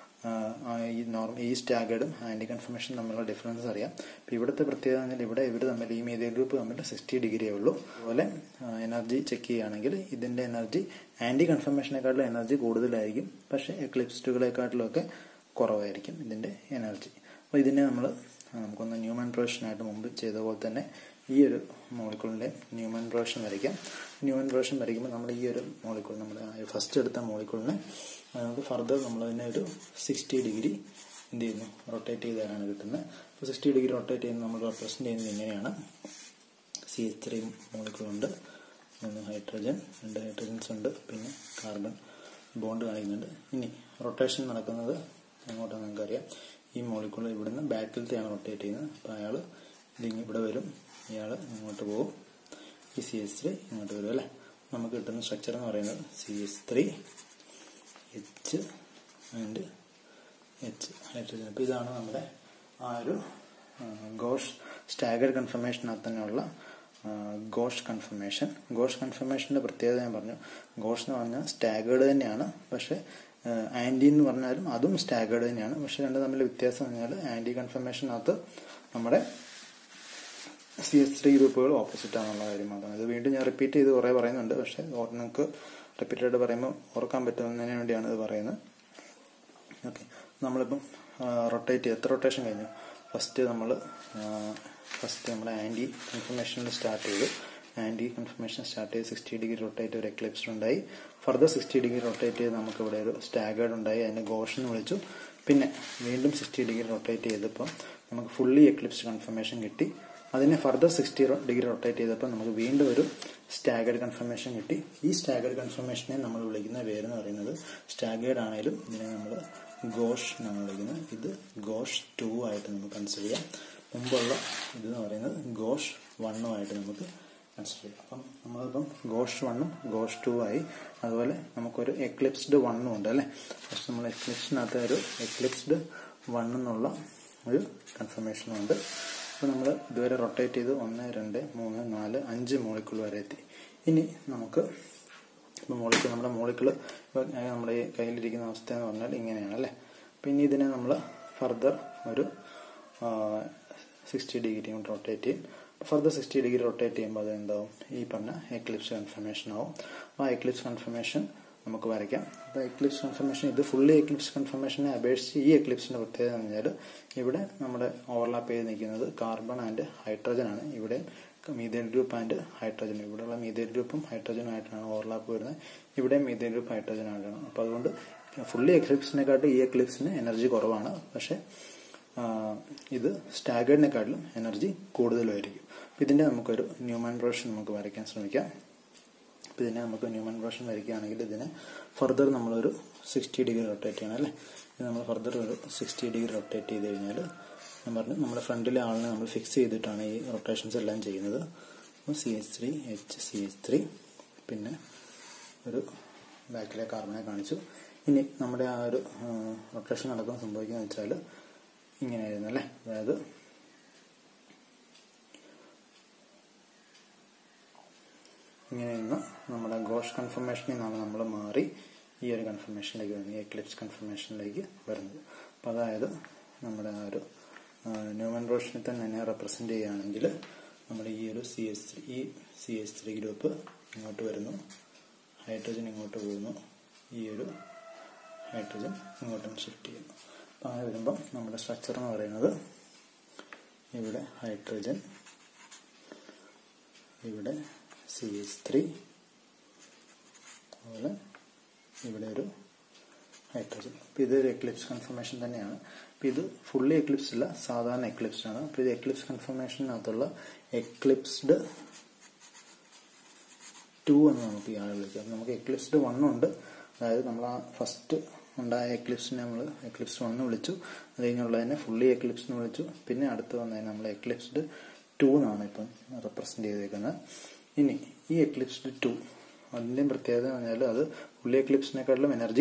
ഈ നോർമ ഈ സ്റ്റാഗേർഡും ആൻറ്റി കൺഫർമേഷൻ തമ്മിലുള്ള ഡിഫറൻസ് അറിയാം അപ്പം ഇവിടുത്തെ പ്രത്യേകത പറഞ്ഞാൽ ഇവിടെ ഇവർ തമ്മിൽ ഈ മീഡിയ ഗ്രൂപ്പ് തമ്മിൽ സിക്സ്റ്റി ഡിഗ്രിയേ ഉള്ളൂ അതുപോലെ എനർജി ചെക്ക് ചെയ്യുകയാണെങ്കിൽ ഇതിന്റെ എനർജി ആൻറ്റി കൺഫർമേഷനെക്കാട്ടിലും എനർജി കൂടുതലായിരിക്കും പക്ഷേ എക്ലിപ്സ്റ്റുകളെക്കാട്ടിലും ഒക്കെ കുറവായിരിക്കും ഇതിന്റെ എനർജി അപ്പോൾ ഇതിനെ നമ്മൾ നമുക്കൊന്ന് ന്യൂമൻ പ്രൊഫഷനായിട്ട് മുമ്പ് ചെയ്ത പോലെ തന്നെ ഈ ഒരു മോളിക്കൂളിന്റെ ന്യൂമൻ പ്രൊഫഷൻ വരയ്ക്കാം ന്യൂമൻ പ്രൊഫഷൻ വരയ്ക്കുമ്പോൾ നമ്മൾ ഈ ഒരു മോളിക്കൂൾ നമ്മൾ ഫസ്റ്റ് എടുത്ത മോളിക്കൂളിനെ നമുക്ക് ഫർദർ നമ്മളതിനെ ഒരു സിക്സ്റ്റി ഡിഗ്രി എന്ത് ചെയ്യുന്നു റൊട്ടേറ്റ് ചെയ്താലാണ് കിട്ടുന്നത് അപ്പോൾ സിക്സ്റ്റി ഡിഗ്രി റൊട്ടേറ്റ് ചെയ്യുന്നത് നമ്മൾ റെപ്രസെന്റ് ചെയ്യുന്നത് ഇങ്ങനെയാണ് സി എച്ച് ത്രീ മോളിക്കൂളുണ്ട് മൂന്ന് ഹൈഡ്രജൻ രണ്ട് ഹൈഡ്രജൻസ് ഉണ്ട് പിന്നെ കാർബൺ ബോണ്ട് കാണിക്കുന്നുണ്ട് ഇനി റൊട്ടേഷൻ നടക്കുന്നത് അങ്ങോട്ടാണ് നമുക്കറിയാം ഈ മോളിക്കൂൾ ഇവിടുന്ന് ബാക്കിലത്തെയാണ് റൊട്ടേറ്റ് ചെയ്യുന്നത് അപ്പോൾ അയാൾ ഇതിങ്ങ് ഇവിടെ വരും ഇയാൾ ഇങ്ങോട്ട് പോകും ഈ സി എസ് ത്രീ ഇങ്ങോട്ട് വരും അല്ലേ നമുക്ക് കിട്ടുന്ന സ്ട്രക്ചർ എന്ന് പറയുന്നത് C S three H and H hydrogen അപ്പോൾ ഇതാണ് നമ്മുടെ ആ ഒരു ഗോഷ് സ്റ്റാഗർഡ് കൺഫർമേഷനകത്ത് തന്നെയുള്ള ഗോഷ് കൺഫർമേഷൻ ഗോഷ് കൺഫർമേഷന്റെ പ്രത്യേകത ഞാൻ പറഞ്ഞു ഗോഷ് എന്ന് പറഞ്ഞാൽ സ്റ്റാഗേർഡ് തന്നെയാണ് പക്ഷേ ആന്റി എന്ന് പറഞ്ഞാലും അതും സ്റ്റാഗേർഡ് തന്നെയാണ് പക്ഷെ രണ്ട് തമ്മിൽ വ്യത്യാസം പറഞ്ഞാൽ ആന്റി കൺഫർമേഷനകത്ത് നമ്മുടെ സി എസ് ത്രീ ഗ്രൂപ്പുകൾ ഓപ്പോസിറ്റ് ആണെന്നുള്ള കാര്യം മാത്രമാണ് ഇത് വീണ്ടും ഞാൻ റിപ്പീറ്റ് ചെയ്ത് കുറേ പറയുന്നുണ്ട് പക്ഷെ നിങ്ങൾക്ക് റിപ്പീറ്റഡ് പറയുമ്പോൾ ഓർക്കാൻ പറ്റുന്നതിന് വേണ്ടിയാണ് ഇത് പറയുന്നത് ഓക്കെ നമ്മളിപ്പം റൊട്ടേറ്റ് എത്ര റൊട്ടേഷൻ കഴിഞ്ഞു ഫസ്റ്റ് നമ്മൾ ഫസ്റ്റ് നമ്മൾ ആൻറ്റി കൺഫർമേഷനിൽ സ്റ്റാർട്ട് ചെയ്തു ആന്റി കൺഫർമേഷൻ സ്റ്റാർട്ട് ചെയ്ത് സിക്സ്റ്റി ഡിഗ്രി റൊട്ടേറ്റ് ഒരു എക്ലിപ്സ് ഉണ്ടായി ഫർദർ സിക്സ്റ്റി ഡിഗ്രി റൊട്ടേറ്റ് ചെയ്ത് നമുക്ക് ഇവിടെ ഒരു സ്റ്റാഗേർഡ് ഉണ്ടായി അതിനെ ഗോഷ് എന്ന് വിളിച്ചു പിന്നെ വീണ്ടും സിക്സ്റ്റി ഡിഗ്രി റൊട്ടേറ്റ് ചെയ്തപ്പോൾ നമുക്ക് ഫുള്ളി എക്ലിപ്സ് കൺഫർമേഷൻ കിട്ടി അതിനെ ഫർദർ സിക്സ്റ്റി ഡിഗ്രി റൊട്ടേറ്റ് ചെയ്തപ്പോൾ നമുക്ക് വീണ്ടും ഒരു സ്റ്റാഗേർഡ് കൺഫർമേഷൻ കിട്ടി ഈ സ്റ്റാഗേർഡ് കൺഫർമേഷനെ നമ്മൾ വിളിക്കുന്ന പേരെന്ന് പറയുന്നത് സ്റ്റാഗേർഡ് ആണെങ്കിലും ഇതിനെ നമ്മൾ ഗോഷ് എന്നാണ് വിളിക്കുന്നത് ഇത് ഗോഷ് ടു ആയിട്ട് നമുക്ക് കൺസിഡർ ചെയ്യാം മുമ്പുള്ള ഇതെന്ന് പറയുന്നത് ഗോഷ് വണ്ണുമായിട്ട് നമുക്ക് കൺസിഡർ ചെയ്യാം അപ്പം നമ്മളിപ്പം ഗോഷ് വണ്ണും ഗോഷ് ടു ആയി അതുപോലെ നമുക്കൊരു എക്ലിപ്സ്ഡ് വണ്ണും ഉണ്ട് അല്ലേ പക്ഷെ നമ്മൾ എക്ലിപ്സിനകത്ത് ഒരു എക്ലിപ്സ്ഡ് വൺ എന്നുള്ള ഒരു കൺഫർമേഷനും ഉണ്ട് അപ്പോൾ നമ്മൾ ഇതുവരെ റൊട്ടേറ്റ് ചെയ്ത് ഒന്ന് രണ്ട് മൂന്ന് നാല് അഞ്ച് മോളിക്കുൾ വരെ എത്തി ഇനി നമുക്ക് ഇപ്പോൾ മോളിക്കുൾ നമ്മുടെ മോളിക്കുൾ നമ്മുടെ ഈ കയ്യിലിരിക്കുന്ന അവസ്ഥ എന്ന് പറഞ്ഞാൽ ഇങ്ങനെയാണ് അല്ലേ പിന്നെ ഇതിനെ നമ്മൾ ഫർദർ ഒരു സിക്സ്റ്റി ഡിഗ്രി കൊണ്ട് റൊട്ടേറ്റ് ചെയ്യും ഫർദർ സിക്സ്റ്റി ഡിഗ്രി റൊട്ടേറ്റ് ചെയ്യുമ്പോൾ അത് എന്താവും ഈ പറഞ്ഞ എക്ലിപ്സ് കൺഫർമേഷൻ ആവും അപ്പോൾ ആ എക്ലിപ്സ് കൺഫർമേഷൻ നമുക്ക് വരയ്ക്കാം അപ്പോൾ എക്ലിപ്സ് കൺഫർമേഷൻ ഇത് ഫുള്ളി എക്ലിപ്സ് കൺഫർമേഷനെ അപേക്ഷിച്ച് ഈ എക്ലിപ്സിന്റെ പ്രത്യേകത എന്ന് പറഞ്ഞാൽ ഇവിടെ നമ്മുടെ ഓവർലാപ്പ് ചെയ്ത് നിൽക്കുന്നത് കാർബൺ ആൻഡ് ഹൈഡ്രജൻ ആണ് ഇവിടെ മീതേൽ ഗ്രൂപ്പ് ആൻഡ് ഹൈഡ്രജൻ ഇവിടെയുള്ള മീതേൽ ഗ്രൂപ്പും ഹൈഡ്രജനും ആയിട്ടാണ് ഓവർലാപ്പ് വരുന്നത് ഇവിടെ മീതേൽ ഗ്രൂപ്പ് ഹൈഡ്രജൻ ആയിട്ടാണ് അപ്പോൾ അതുകൊണ്ട് ഫുള്ളി എക്ലിപ്സിനെക്കാട്ടും ഈ എക്ലിപ്സിന് എനർജി കുറവാണ് പക്ഷേ ഇത് സ്റ്റാഗേർഡിനെക്കാട്ടിലും എനർജി കൂടുതലായിരിക്കും അപ്പം ഇതിന്റെ നമുക്കൊരു ന്യൂമാൻ റോഷൻ നമുക്ക് വരയ്ക്കാൻ ശ്രമിക്കാം അപ്പം ഇതിനെ നമുക്ക് ന്യൂമൻ വേർഷൻ വരയ്ക്കുകയാണെങ്കിൽ ഇതിനെ ഫർദർ നമ്മളൊരു സിക്സ്റ്റി ഡിഗ്രി റൊട്ടേറ്റ് ചെയ്യണം അല്ലേ ഇത് നമ്മൾ ഫർദർ ഒരു സിക്സ്റ്റി ഡിഗ്രി റൊട്ടേറ്റ് ചെയ്ത് കഴിഞ്ഞാൽ ഞാൻ പറഞ്ഞു നമ്മുടെ ഫ്രണ്ടിലെ ആളിനെ നമ്മൾ ഫിക്സ് ചെയ്തിട്ടാണ് ഈ റൊട്ടേഷൻസ് എല്ലാം ചെയ്യുന്നത് അപ്പോൾ C H three H C H three പിന്നെ ഒരു ബാക്കിലെ കാർബണെ കാണിച്ചു ഇനി നമ്മുടെ ആ ഒരു റൊട്ടേഷൻ നടക്കുമ്പോൾ സംഭവിക്കുക വെച്ചാൽ ഇങ്ങനെയായിരുന്നു അല്ലേ അതായത് ഇങ്ങനെ നിന്ന് നമ്മുടെ ഗോഷ് കൺഫർമേഷനിൽ നിന്നാണ് നമ്മൾ മാറി ഈ ഒരു കൺഫർമേഷനിലേക്ക് വരുന്നത് ഈ എക്ലിപ്സ് കൺഫർമേഷനിലേക്ക് വരുന്നത് അപ്പോൾ അതായത് നമ്മുടെ ആ ഒരു ന്യൂമൻ റോഷനെ തന്നെ റെപ്രസെന്റ് ചെയ്യുകയാണെങ്കിൽ നമ്മുടെ ഈ ഒരു സി എസ് ത്രീ ഈ സി എസ് ത്രീ ഗ്രൂപ്പ് ഇങ്ങോട്ട് വരുന്നു ഹൈഡ്രജൻ ഇങ്ങോട്ട് പോകുന്നു ഈ ഒരു ഹൈഡ്രജൻ ഇങ്ങോട്ടും ഷിഫ്റ്റ് ചെയ്യുന്നു അപ്പോൾ അങ്ങനെ വരുമ്പം നമ്മുടെ സ്ട്രക്ചർ എന്ന് പറയുന്നത് ഇവിടെ ഹൈഡ്രജൻ ഇവിടെ സി എച്ച് ത്രീ അതുപോലെ ഇവിടെ ഒരു ഹൈഡ്രജൻ അപ്പോൾ ഇതൊരു എക്ലിപ്സ് കൺഫർമേഷൻ തന്നെയാണ് അപ്പോൾ ഇത് ഫുള്ളി എക്ലിപ്സ് അല്ല സാധാരണ എക്ലിപ്സ്ഡ് ആണ് അപ്പോൾ ഇത് എക്ലിപ്സ് കൺഫർമേഷനകത്തുള്ള എക്ലിപ്സ്ഡ് ടു എന്ന് നമുക്ക് ഇയാളെ വിളിക്കാം നമുക്ക് എക്ലിപ്സ്ഡ് വൺ ഉണ്ട് അതായത് നമ്മൾ ആ ഫസ്റ്റ് ഉണ്ടായ എക്ലിപ്സിനെ നമ്മൾ എക്ലിപ്സ് വൺ വിളിച്ചു അത് കഴിഞ്ഞുള്ളതിനെ ഫുള്ളി എക്ലിപ്സ് എന്ന് വിളിച്ചു പിന്നെ അടുത്ത് വന്നതിനെ നമ്മൾ എക്ലിപ്സ്ഡ് ടു എന്നാണ് ഇപ്പം റെപ്രസെന്റ് ചെയ്തേക്കുന്നത് ഇനി ഈ എക്ലിപ്സ്ഡ് ടു അതിൻ്റെയും പ്രത്യേകത എന്ന് പറഞ്ഞാൽ അത് ഫുള്ളി എക്ലിപ്സിനെക്കാട്ടിലും എനർജി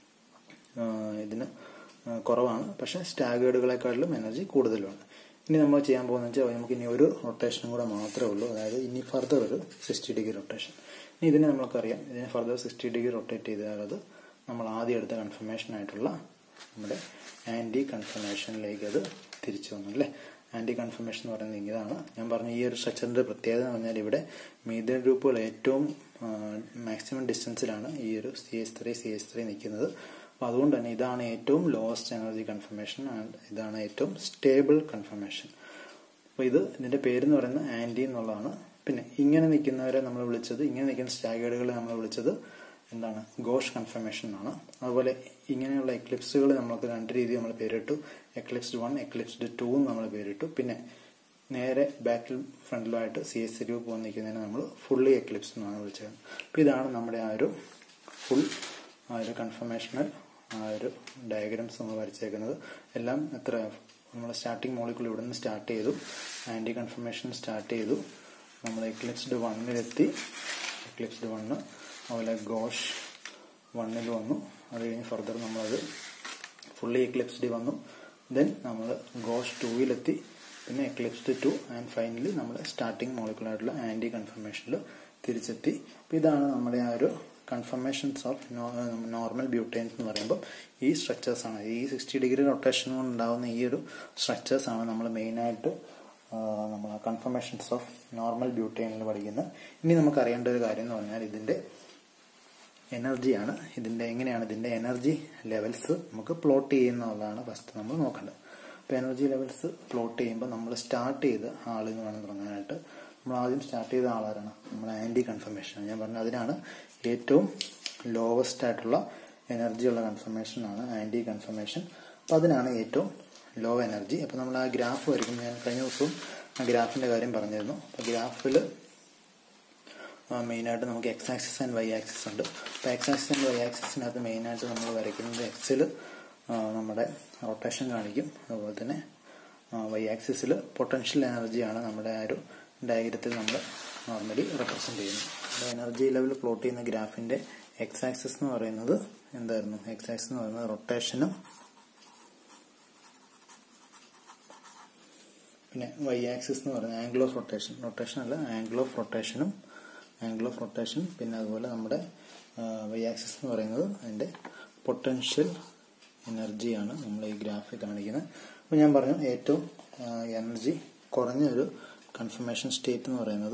ഇതിന് കുറവാണ് പക്ഷെ സ്റ്റാഗേർഡുകളെക്കാട്ടിലും എനർജി കൂടുതലുമാണ് ഇനി നമ്മൾ ചെയ്യാൻ പോകുന്നത് വെച്ചാൽ നമുക്ക് ഇനി ഒരു റൊട്ടേഷനും കൂടെ മാത്രമേ ഉള്ളൂ അതായത് ഇനി ഫർദർ ഒരു സിക്സ്റ്റി ഡിഗ്രി റൊട്ടേഷൻ ഇനി ഇതിനെ നമുക്കറിയാം ഇതിനെ ഫർദർ സിക്സ്റ്റി ഡിഗ്രി റൊട്ടേറ്റ് ചെയ്താൽ അത് നമ്മൾ ആദ്യം എടുത്ത കൺഫർമേഷൻ ആയിട്ടുള്ള നമ്മുടെ ആന്റി കൺഫർമേഷനിലേക്ക് അത് തിരിച്ചു വന്നു അല്ലേ ആന്റി കൺഫർമേഷൻ എന്ന് പറയുന്നത് ഇതാണ് ഞാൻ പറഞ്ഞ ഈ ഒരു സ്ട്രക്ചറിന്റെ പ്രത്യേകത എന്ന് പറഞ്ഞാൽ ഇവിടെ മീഥേൻ ഗ്രൂപ്പുകൾ ഏറ്റവും മാക്സിമം ഡിസ്റ്റൻസിലാണ് ഈ ഒരു C S three C S three നിൽക്കുന്നത് അപ്പോൾ അതുകൊണ്ട് തന്നെ ഇതാണ് ഏറ്റവും ലോവസ്റ്റ് എനർജി കൺഫർമേഷൻ ആൻഡ് ഇതാണ് ഏറ്റവും സ്റ്റേബിൾ കൺഫർമേഷൻ അപ്പോൾ ഇത് ഇതിന്റെ പേരെന്ന് പറയുന്നത് ആന്റി എന്നുള്ളതാണ് പിന്നെ ഇങ്ങനെ നിൽക്കുന്നവരെ നമ്മൾ വിളിച്ചത് ഇങ്ങനെ നിൽക്കുന്ന സ്റ്റാഗേർഡുകളെ നമ്മൾ വിളിച്ചത് എന്താണ് ഗോഷ് കൺഫർമേഷൻ എന്നാണ് അതുപോലെ ഇങ്ങനെയുള്ള എക്ലിപ്സുകൾ നമുക്ക് രണ്ട് രീതി നമ്മൾ പേരിട്ടു എക്ലിപ്സ്ഡ് വൺ എക്ലിപ്സ്ഡ് ടു എന്ന് നമ്മൾ പേരിട്ടു പിന്നെ നേരെ ബാക്കിൽ ഫ്രണ്ടിലുമായിട്ട് സി എസ് ഗ്രൂപ്പ് വന്ന് നിൽക്കുന്നതിനെ നമ്മൾ ഫുള്ളി എക്ലിപ്സ് എന്നാണ് വിളിച്ചത് അപ്പോൾ ഇതാണ് നമ്മുടെ ആ ഒരു ഫുൾ ആ ഒരു കൺഫർമേഷണൽ ആ ഒരു ഡയഗ്രാംസ് നമ്മൾ വരച്ചേക്കുന്നത് എല്ലാം എത്ര നമ്മൾ സ്റ്റാർട്ടിങ് മോളിക്കുൾ ഇവിടെ നിന്ന് സ്റ്റാർട്ട് ചെയ്തു ആന്റി കൺഫർമേഷൻ സ്റ്റാർട്ട് ചെയ്തു നമ്മൾ എക്ലിപ്സ്ഡ് വണ്ണിലെത്തി എക്ലിപ്സ്ഡ് വണ്ണ് അതുപോലെ ഗോഷ് വണ്ണിൽ വന്നു അത് കഴിഞ്ഞ് ഫർദർ നമ്മളത് ഫുള്ളി എക്ലിപ്സ്ഡ് വന്നു ദെൻ നമ്മൾ ഗോഷ് ടൂവിലെത്തി പിന്നെ എക്ലിപ്സ്ഡ് ടു ആൻഡ് ഫൈനലി നമ്മൾ സ്റ്റാർട്ടിങ് മോളിക്കുലായിട്ടുള്ള ആന്റി കൺഫർമേഷനിൽ തിരിച്ചെത്തി അപ്പോൾ ഇതാണ് നമ്മുടെ ആ ഒരു കൺഫർമേഷൻസ് ഓഫ് നോർമൽ ബ്യൂട്ടൈൻസ് എന്ന് പറയുമ്പോൾ ഈ സ്ട്രക്ചേഴ്സ് ആണ് ഈ സിക്സ്റ്റി ഡിഗ്രി റൊട്ടേഷൻ കൊണ്ട് ഉണ്ടാകുന്ന ഈ ഒരു സ്ട്രക്ചേഴ്സ് ആണ് നമ്മൾ മെയിനായിട്ട് നമ്മൾ കൺഫർമേഷൻസ് ഓഫ് നോർമൽ ബ്യൂട്ടൈനിൽ പഠിക്കുന്നത് ഇനി നമുക്ക് അറിയേണ്ട ഒരു കാര്യം എന്ന് പറഞ്ഞാൽ ഇതിന്റെ എനർജിയാണ് ഇതിന്റെ എങ്ങനെയാണ് ഇതിന്റെ എനർജി ലെവൽസ് നമുക്ക് പ്ലോട്ട് ചെയ്യുന്നതാണ് ഫസ്റ്റ് നമ്മൾ നോക്കേണ്ടത് അപ്പോൾ എനർജി ലെവൽസ് പ്ലോട്ട് ചെയ്യുമ്പോൾ നമ്മൾ സ്റ്റാർട്ട് ചെയ്ത് ആളിൽ നിന്ന് വേണം തുടങ്ങാനായിട്ട് നമ്മൾ ആദ്യം സ്റ്റാർട്ട് ചെയ്ത ആളാരാണ് നമ്മുടെ ആൻറ്റി കൺഫർമേഷൻ ഞാൻ പറഞ്ഞ അതിനാണ് ഏറ്റവും ലോവസ്റ്റ് ആയിട്ടുള്ള എനർജി ഉള്ള കൺഫർമേഷൻ ആണ് ആൻറ്റി കൺഫർമേഷൻ അപ്പോൾ അതിനാണ് ഏറ്റവും ലോ എനർജി അപ്പോൾ നമ്മൾ ആ ഗ്രാഫ് വരയ്ക്കുമ്പോൾ ഞാൻ കഴിഞ്ഞ ദിവസവും ആ ഗ്രാഫിൻ്റെ കാര്യം പറഞ്ഞിരുന്നു അപ്പോൾ ഗ്രാഫിൽ മെയിനായിട്ട് നമുക്ക് X axis and Y axis ഉണ്ട് അപ്പോൾ എക്സ് ആക്സിസ് ആൻഡ് വൈ ആക്സിസിനകത്ത് മെയിനായിട്ട് നമ്മൾ വരയ്ക്കുന്നത് എക്സിൽ നമ്മുടെ റൊട്ടേഷൻ കാണിക്കും അതുപോലെ തന്നെ വൈ ആക്സിസിൽ പൊട്ടൻഷ്യൽ എനർജിയാണ് നമ്മുടെ ആ ഒരു ഡയഗ്രത്തിൽ നമ്മൾ നോർമലി റെപ്രസെൻറ്റ് ചെയ്യുന്നത് അപ്പോൾ എനർജി ലെവൽ പ്ലോട്ട് ചെയ്യുന്ന ഗ്രാഫിൻ്റെ എക്സ് ആക്സിസ് എന്ന് പറയുന്നത് എന്തായിരുന്നു എക്സ് ആക്സിസ് എന്ന് പറയുന്നത് റൊട്ടേഷനും പിന്നെ വൈ ആക്സിസ് എന്ന് പറയുന്നത് ആംഗിൾ ഓഫ് റൊട്ടേഷൻ റൊട്ടേഷൻ അല്ല ആംഗിൾ ഓഫ് റൊട്ടേഷനും ആംഗിൾ ഓഫ് റൊട്ടേഷൻ പിന്നെ അതുപോലെ നമ്മുടെ വൈ ആക്സിസ് എന്ന് പറയുന്നത് അതിൻ്റെ പൊട്ടൻഷ്യൽ എനർജിയാണ് നമ്മൾ ഈ ഗ്രാഫിൽ കാണിക്കുന്നത് അപ്പോൾ ഞാൻ പറഞ്ഞു ഏറ്റവും എനർജി കുറഞ്ഞ ഒരു കൺഫർമേഷൻ സ്റ്റേറ്റ് എന്ന് പറയുന്നത്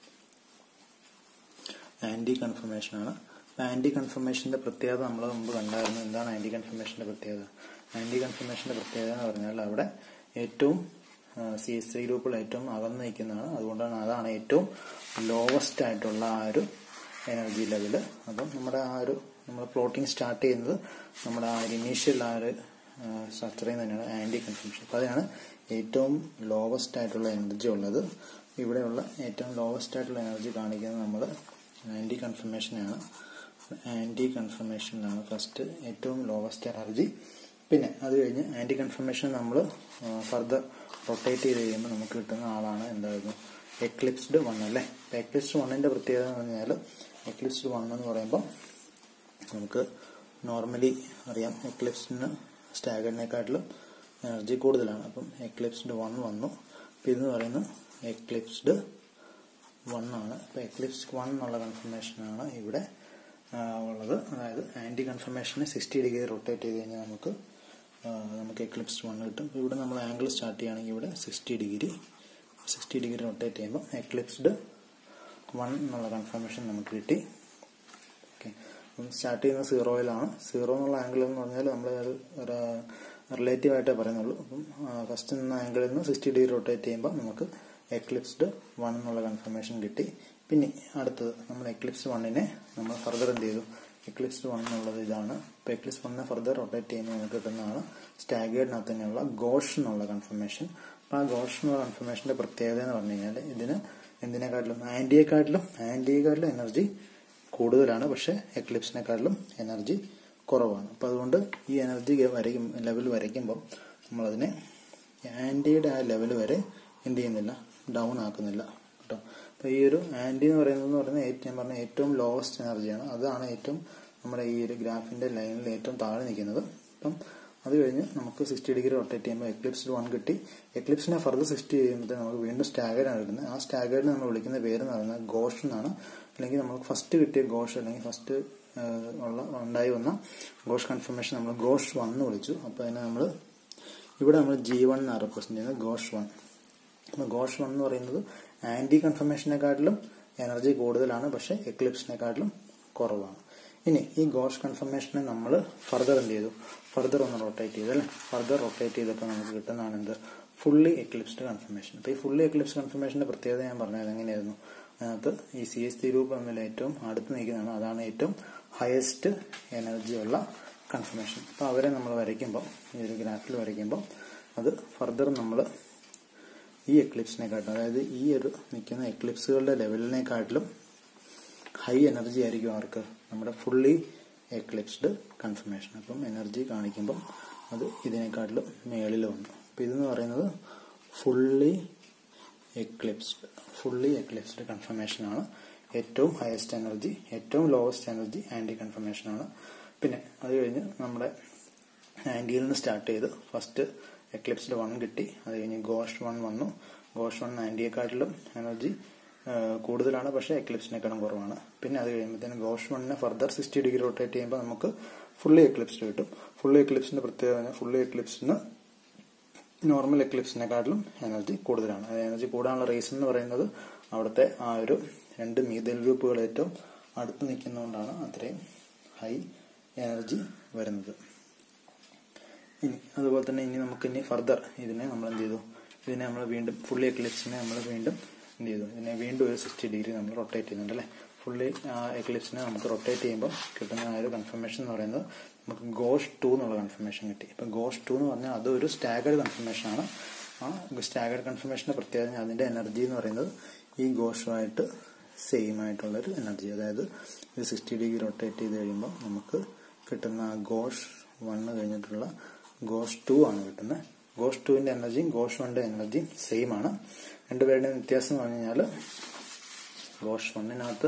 ആൻറ്റി കൺഫർമേഷനാണ് ആൻറ്റി കൺഫർമേഷൻ്റെ പ്രത്യേകത നമ്മൾ മുമ്പ് കണ്ടായിരുന്നു എന്താണ് ആൻറ്റി കൺഫർമേഷൻ്റെ പ്രത്യേകത ആൻറ്റി കൺഫർമേഷൻ്റെ പ്രത്യേകത എന്ന് പറഞ്ഞാൽ അവിടെ ഏറ്റവും സി എസ് ത്രീ ഗ്രൂപ്പിൽ ഏറ്റവും അകന്നു നിൽക്കുന്നതാണ് അതുകൊണ്ടാണ് അതാണ് ഏറ്റവും ലോവസ്റ്റ് ആയിട്ടുള്ള ആ ഒരു എനർജി ലെവൽ അപ്പം നമ്മുടെ ആ ഒരു നമ്മൾ പ്ലോട്ടിങ് സ്റ്റാർട്ട് ചെയ്യുന്നത് നമ്മുടെ ആ ഒരു ഇനീഷ്യൽ ആ ഒരു സ്ട്രക്ചറിൽ തന്നെയാണ് ആൻറ്റി കൺഫർമേഷൻ അപ്പോൾ അതിനാണ് ഏറ്റവും ലോവസ്റ്റ് ആയിട്ടുള്ള എനർജി ഉള്ളത് ഇവിടെയുള്ള ഏറ്റവും ലോവസ്റ്റ് ആയിട്ടുള്ള എനർജി കാണിക്കുന്നത് നമ്മൾ ആൻറ്റി കൺഫർമേഷനാണ് ആൻറ്റി കൺഫർമേഷനിലാണ് ഫസ്റ്റ് ഏറ്റവും ലോവസ്റ്റ് എനർജി പിന്നെ അത് കഴിഞ്ഞ് ആൻറ്റി കൺഫർമേഷൻ നമ്മൾ ഫർദർ റൊട്ടേറ്റ് ചെയ്ത് കഴിയുമ്പോൾ നമുക്ക് കിട്ടുന്ന ആളാണ് എന്തായിരുന്നു എക്ലിപ്സ്ഡ് വൺ അല്ലേ എക്ലിപ്സ്ഡ് വണ്ണിൻ്റെ പ്രത്യേകത എന്ന് പറഞ്ഞാൽ എക്ലിപ്സ്ഡ് വൺ എന്ന് പറയുമ്പോൾ നമുക്ക് നോർമലി അറിയാം എക്ലിപ്സിന് സ്റ്റാഗറിനെക്കാട്ടിലും എനർജി കൂടുതലാണ് അപ്പം എക്ലിപ്സ്ഡ് വൺ വന്നു അപ്പം ഇതെന്ന് പറയുന്നത് എക്ലിപ്സ്ഡ് വൺ ആണ് അപ്പോൾ എക്ലിപ്സ് വൺ എന്നുള്ള കൺഫർമേഷനാണ് ഇവിടെ ഉള്ളത് അതായത് ആൻറ്റി കൺഫർമേഷനെ സിക്സ്റ്റി ഡിഗ്രി റൊട്ടേറ്റ് ചെയ്ത് കഴിഞ്ഞാൽ നമുക്ക് നമുക്ക് എക്ലിപ്സ് വൺ കിട്ടും ഇവിടെ നമ്മൾ ആംഗിൾ സ്റ്റാർട്ട് ചെയ്യുകയാണെങ്കിൽ ഇവിടെ sixty degree sixty degree rotate ചെയ്യുമ്പോൾ എക്ലിപ്സ്ഡ് വൺ എന്നുള്ള കൺഫർമേഷൻ നമുക്ക് കിട്ടി ഓക്കെ അപ്പം സ്റ്റാർട്ട് ചെയ്യുന്നത് സീറോയിലാണ് സീറോ എന്നുള്ള ആംഗിൾ എന്ന് പറഞ്ഞാൽ നമ്മൾ ഒരു റിലേറ്റീവ് ആയിട്ടേ പറയുന്നുള്ളൂ അപ്പം ഫസ്റ്റ് നിന്ന ആംഗിളിൽ നിന്ന് സിക്സ്റ്റി ഡിഗ്രി റൊട്ടേറ്റ് ചെയ്യുമ്പോൾ നമുക്ക് എക്ലിപ്സ്ഡ് വൺ എന്നുള്ള കൺഫർമേഷൻ കിട്ടി പിന്നെ അടുത്തത് നമ്മൾ എക്ലിപ്സ് വണ്ണിനെ നമ്മൾ ഫർദർ എന്ത് ചെയ്തു എക്ലിപ്സ് വൺ എന്നുള്ളത് ഇതാണ് ഇപ്പോൾ എക്ലിപ്സ് വണ്ണിനെ ഫർദർ റൊട്ടേറ്റ് ചെയ്യുമ്പോൾ നമുക്ക് കിട്ടുന്നതാണ് സ്റ്റാഗേഡിനകത്ത് തന്നെയുള്ള ഗോഷ് എന്നുള്ള കൺഫർമേഷൻ അപ്പോൾ ആ ഗോഷ് എന്നുള്ള കൺഫർമേഷൻ്റെ പ്രത്യേകത എന്ന് പറഞ്ഞു കഴിഞ്ഞാൽ ഇതിന് എന്തിനെക്കാട്ടിലും ആൻറ്റിയെക്കാട്ടിലും ആൻറ്റിയെക്കാട്ടിലും എനർജി കൂടുതലാണ് പക്ഷേ എക്ലിപ്സിനെക്കാട്ടിലും എനർജി കുറവാണ് അപ്പോൾ അതുകൊണ്ട് ഈ എനർജി വരയ്ക്കും ലെവൽ വരയ്ക്കുമ്പോൾ നമ്മളതിനെ ആൻറ്റിയുടെ ആ ലെവൽ വരെ എന്ത് ചെയ്യുന്നില്ല ഡൗൺ ആക്കുന്നില്ല കേട്ടോ അപ്പോൾ ഈ ഒരു ആൻറ്റി എന്ന് പറയുന്നത് പറയുന്നത് ഏറ്റവും ഞാൻ പറഞ്ഞ ഏറ്റവും ലോവസ്റ്റ് എനർജിയാണ് അതാണ് ഏറ്റവും നമ്മുടെ ഈ ഒരു ഗ്രാഫിൻ്റെ ലൈനിൽ ഏറ്റവും താഴെ നിൽക്കുന്നത് അപ്പം അത് കഴിഞ്ഞ് നമുക്ക് സിക്സ്റ്റി ഡിഗ്രി റൊട്ടേറ്റ് ചെയ്യുമ്പോൾ എക്ലിപ്സ് വൺ കിട്ടി എക്ലിപ്സിനെ ഫർദർ സിക്സ്റ്റി ചെയ്യുമ്പോൾ നമുക്ക് വീണ്ടും സ്റ്റാഗേഡാണ് കിട്ടുന്നത് ആ സ്റ്റാഗേഡിന് നമ്മൾ വിളിക്കുന്ന പേര് എന്ന് പറയുന്നത് ഗോഷ് എന്നാണ് അല്ലെങ്കിൽ നമുക്ക് ഫസ്റ്റ് കിട്ടിയ ഗോഷ് അല്ലെങ്കിൽ ഫസ്റ്റ് ഉള്ള ഉണ്ടായി വന്ന ഗോഷ് കൺഫർമേഷൻ നമ്മൾ ഗോഷ് വൺ എന്ന് വിളിച്ചു അപ്പോൾ അതിനെ നമ്മൾ ഇവിടെ നമ്മൾ ജി വൺ എന്നാണ് റെപ്രസെൻറ്റ് ചെയ്യുന്നത് ഗോഷ് വൺ അപ്പോൾ ഗോഷ് വൺ എന്ന് പറയുന്നത് ആൻറ്റി കൺഫർമേഷനെക്കാട്ടിലും എനർജി കൂടുതലാണ് പക്ഷേ എക്ലിപ്സിനെക്കാട്ടിലും കുറവാണ് ഇനി ഈ ഗോഷ് കൺഫർമേഷനെ നമ്മൾ ഫർദർ എന്ത് ചെയ്തു ഫർദർ ഒന്ന് റൊട്ടേറ്റ് ചെയ്തു അല്ലേ ഫർദർ റൊട്ടേറ്റ് ചെയ്തപ്പോൾ നമുക്ക് കിട്ടുന്നതാണ് എന്ത് ഫുള്ളി എക്ലിപ്സ്ഡ് കൺഫർമേഷൻ അപ്പോൾ ഈ ഫുള്ളി എക്ലിപ്സ് കൺഫർമേഷൻ്റെ പ്രത്യേകത ഞാൻ പറഞ്ഞത് എങ്ങനെയായിരുന്നു അതിനകത്ത് ഈ സി എസ് ടി ഗ്രൂപ്പ് തമ്മിൽ ഏറ്റവും അടുത്ത് നിൽക്കുന്നതാണ് അതാണ് ഏറ്റവും ഹയസ്റ്റ് എനർജി ഉള്ള കൺഫർമേഷൻ അപ്പോൾ അവരെ നമ്മൾ വരയ്ക്കുമ്പോൾ ഈ ഒരു ഗ്രാഫിൽ വരയ്ക്കുമ്പോൾ അത് ഫർദർ നമ്മൾ ഈ എക്ലിപ്സിനെക്കാട്ടിലും അതായത് ഈ ഒരു നിൽക്കുന്ന എക്ലിപ്സുകളുടെ ലെവലിനെക്കാട്ടിലും ഹൈ എനർജി ആയിരിക്കും അവർക്ക് നമ്മുടെ ഫുള്ളി എക്ലിപ്സ്ഡ് കൺഫർമേഷൻ അപ്പം എനർജി കാണിക്കുമ്പോൾ അത് ഇതിനെക്കാട്ടിലും മേളിൽ വന്നു അപ്പം ഇതെന്ന് പറയുന്നത് ഫുള്ളി എക്ലിപ്സ്ഡ് ഫുള്ളി എക്ലിപ്സ്ഡ് കൺഫർമേഷനാണ് ഏറ്റവും ഹയസ്റ്റ് എനർജി ഏറ്റവും ലോവസ്റ്റ് എനർജി ആൻറ്റി കൺഫർമേഷനാണ് പിന്നെ അത് കഴിഞ്ഞ് നമ്മുടെ ആൻറ്റിയിൽ നിന്ന് സ്റ്റാർട്ട് ചെയ്ത് ഫസ്റ്റ് എക്ലിപ്സ്ഡ് വൺ കിട്ടി അത് കഴിഞ്ഞ് ഗോഷ് വൺ വന്നു ഗോഷ് വൺ ആൻറ്റിയെക്കാട്ടിലും എനർജി കൂടുതലാണ് പക്ഷേ എക്ലിപ്സിനേക്കാളും കുറവാണ് പിന്നെ അത് കഴിയുമ്പോഴത്തേനും ഗോഷ് വണ്ണിനെ ഫർദർ സിക്സ്റ്റി ഡിഗ്രി റൊട്ടേറ്റ് ചെയ്യുമ്പോൾ നമുക്ക് ഫുള്ളി എക്ലിപ്സ്ഡ് കിട്ടും ഫുള്ളി എക്ലിപ്സിന്റെ പ്രത്യേകത ഫുള്ളി എക്ലിപ്സിന് നോർമൽ എക്ലിപ്സിനെക്കാട്ടിലും എനർജി കൂടുതലാണ് അത് എനർജി കൂടാനുള്ള റീസൺ എന്ന് പറയുന്നത് അവിടുത്തെ ആ ഒരു രണ്ട് മീതൽ ഗ്രൂപ്പുകൾ ഏറ്റവും അടുത്ത് നിൽക്കുന്നതുകൊണ്ടാണ് അത്രയും ഹൈ എനർജി വരുന്നത് ഇനി അതുപോലെ തന്നെ ഇനി നമുക്ക് ഇനി ഫർദർ ഇതിനെ നമ്മൾ എന്ത് ചെയ്തു ഇതിനെ നമ്മൾ വീണ്ടും ഫുള്ളി എക്ലിപ്സിനെ നമ്മൾ വീണ്ടും എന്ത് ചെയ്തു ഇതിനെ വീണ്ടും ഒരു സിക്സ്റ്റി ഡിഗ്രി നമ്മൾ റൊട്ടേറ്റ് ചെയ്യുന്നുണ്ട് അല്ലേ ഫുള്ളി എക്ലിപ്സിനെ നമുക്ക് റൊട്ടേറ്റ് ചെയ്യുമ്പോൾ കിട്ടുന്ന ആ ഒരു കൺഫർമേഷൻ എന്ന് പറയുന്നത് നമുക്ക് ഗോഷ് ടു എന്നുള്ള കൺഫർമേഷൻ കിട്ടി ഇപ്പം ഗോഷ് ടു എന്ന് പറഞ്ഞാൽ അതൊരു സ്റ്റാഗേർഡ് കൺഫർമേഷൻ ആണ് ആ സ്റ്റാഗേർഡ് കൺഫർമേഷന്റെ പ്രത്യേകത അതിന്റെ എനർജി എന്ന് പറയുന്നത് ഈ ഗോഷുമായിട്ട് സെയിം ആയിട്ടുള്ളൊരു എനർജി അതായത് ഇത് സിക്സ്റ്റി ഡിഗ്രി റൊട്ടേറ്റ് ചെയ്ത് കഴിയുമ്പോൾ നമുക്ക് കിട്ടുന്ന ആ ഗോഷ് വണ്ണ് കഴിഞ്ഞിട്ടുള്ള ഗോഷ് ടു ആണ് കിട്ടുന്നത് ഗോഷ് ടുവിന്റെ എനർജിയും ഗോഷ് വണ്ണിന്റെ എനർജിയും സെയിം ആണ് രണ്ടുപേരുടെയും വ്യത്യാസം എന്ന് പറഞ്ഞു കഴിഞ്ഞാൽ ഗോഷ് വണ്ണിനകത്ത്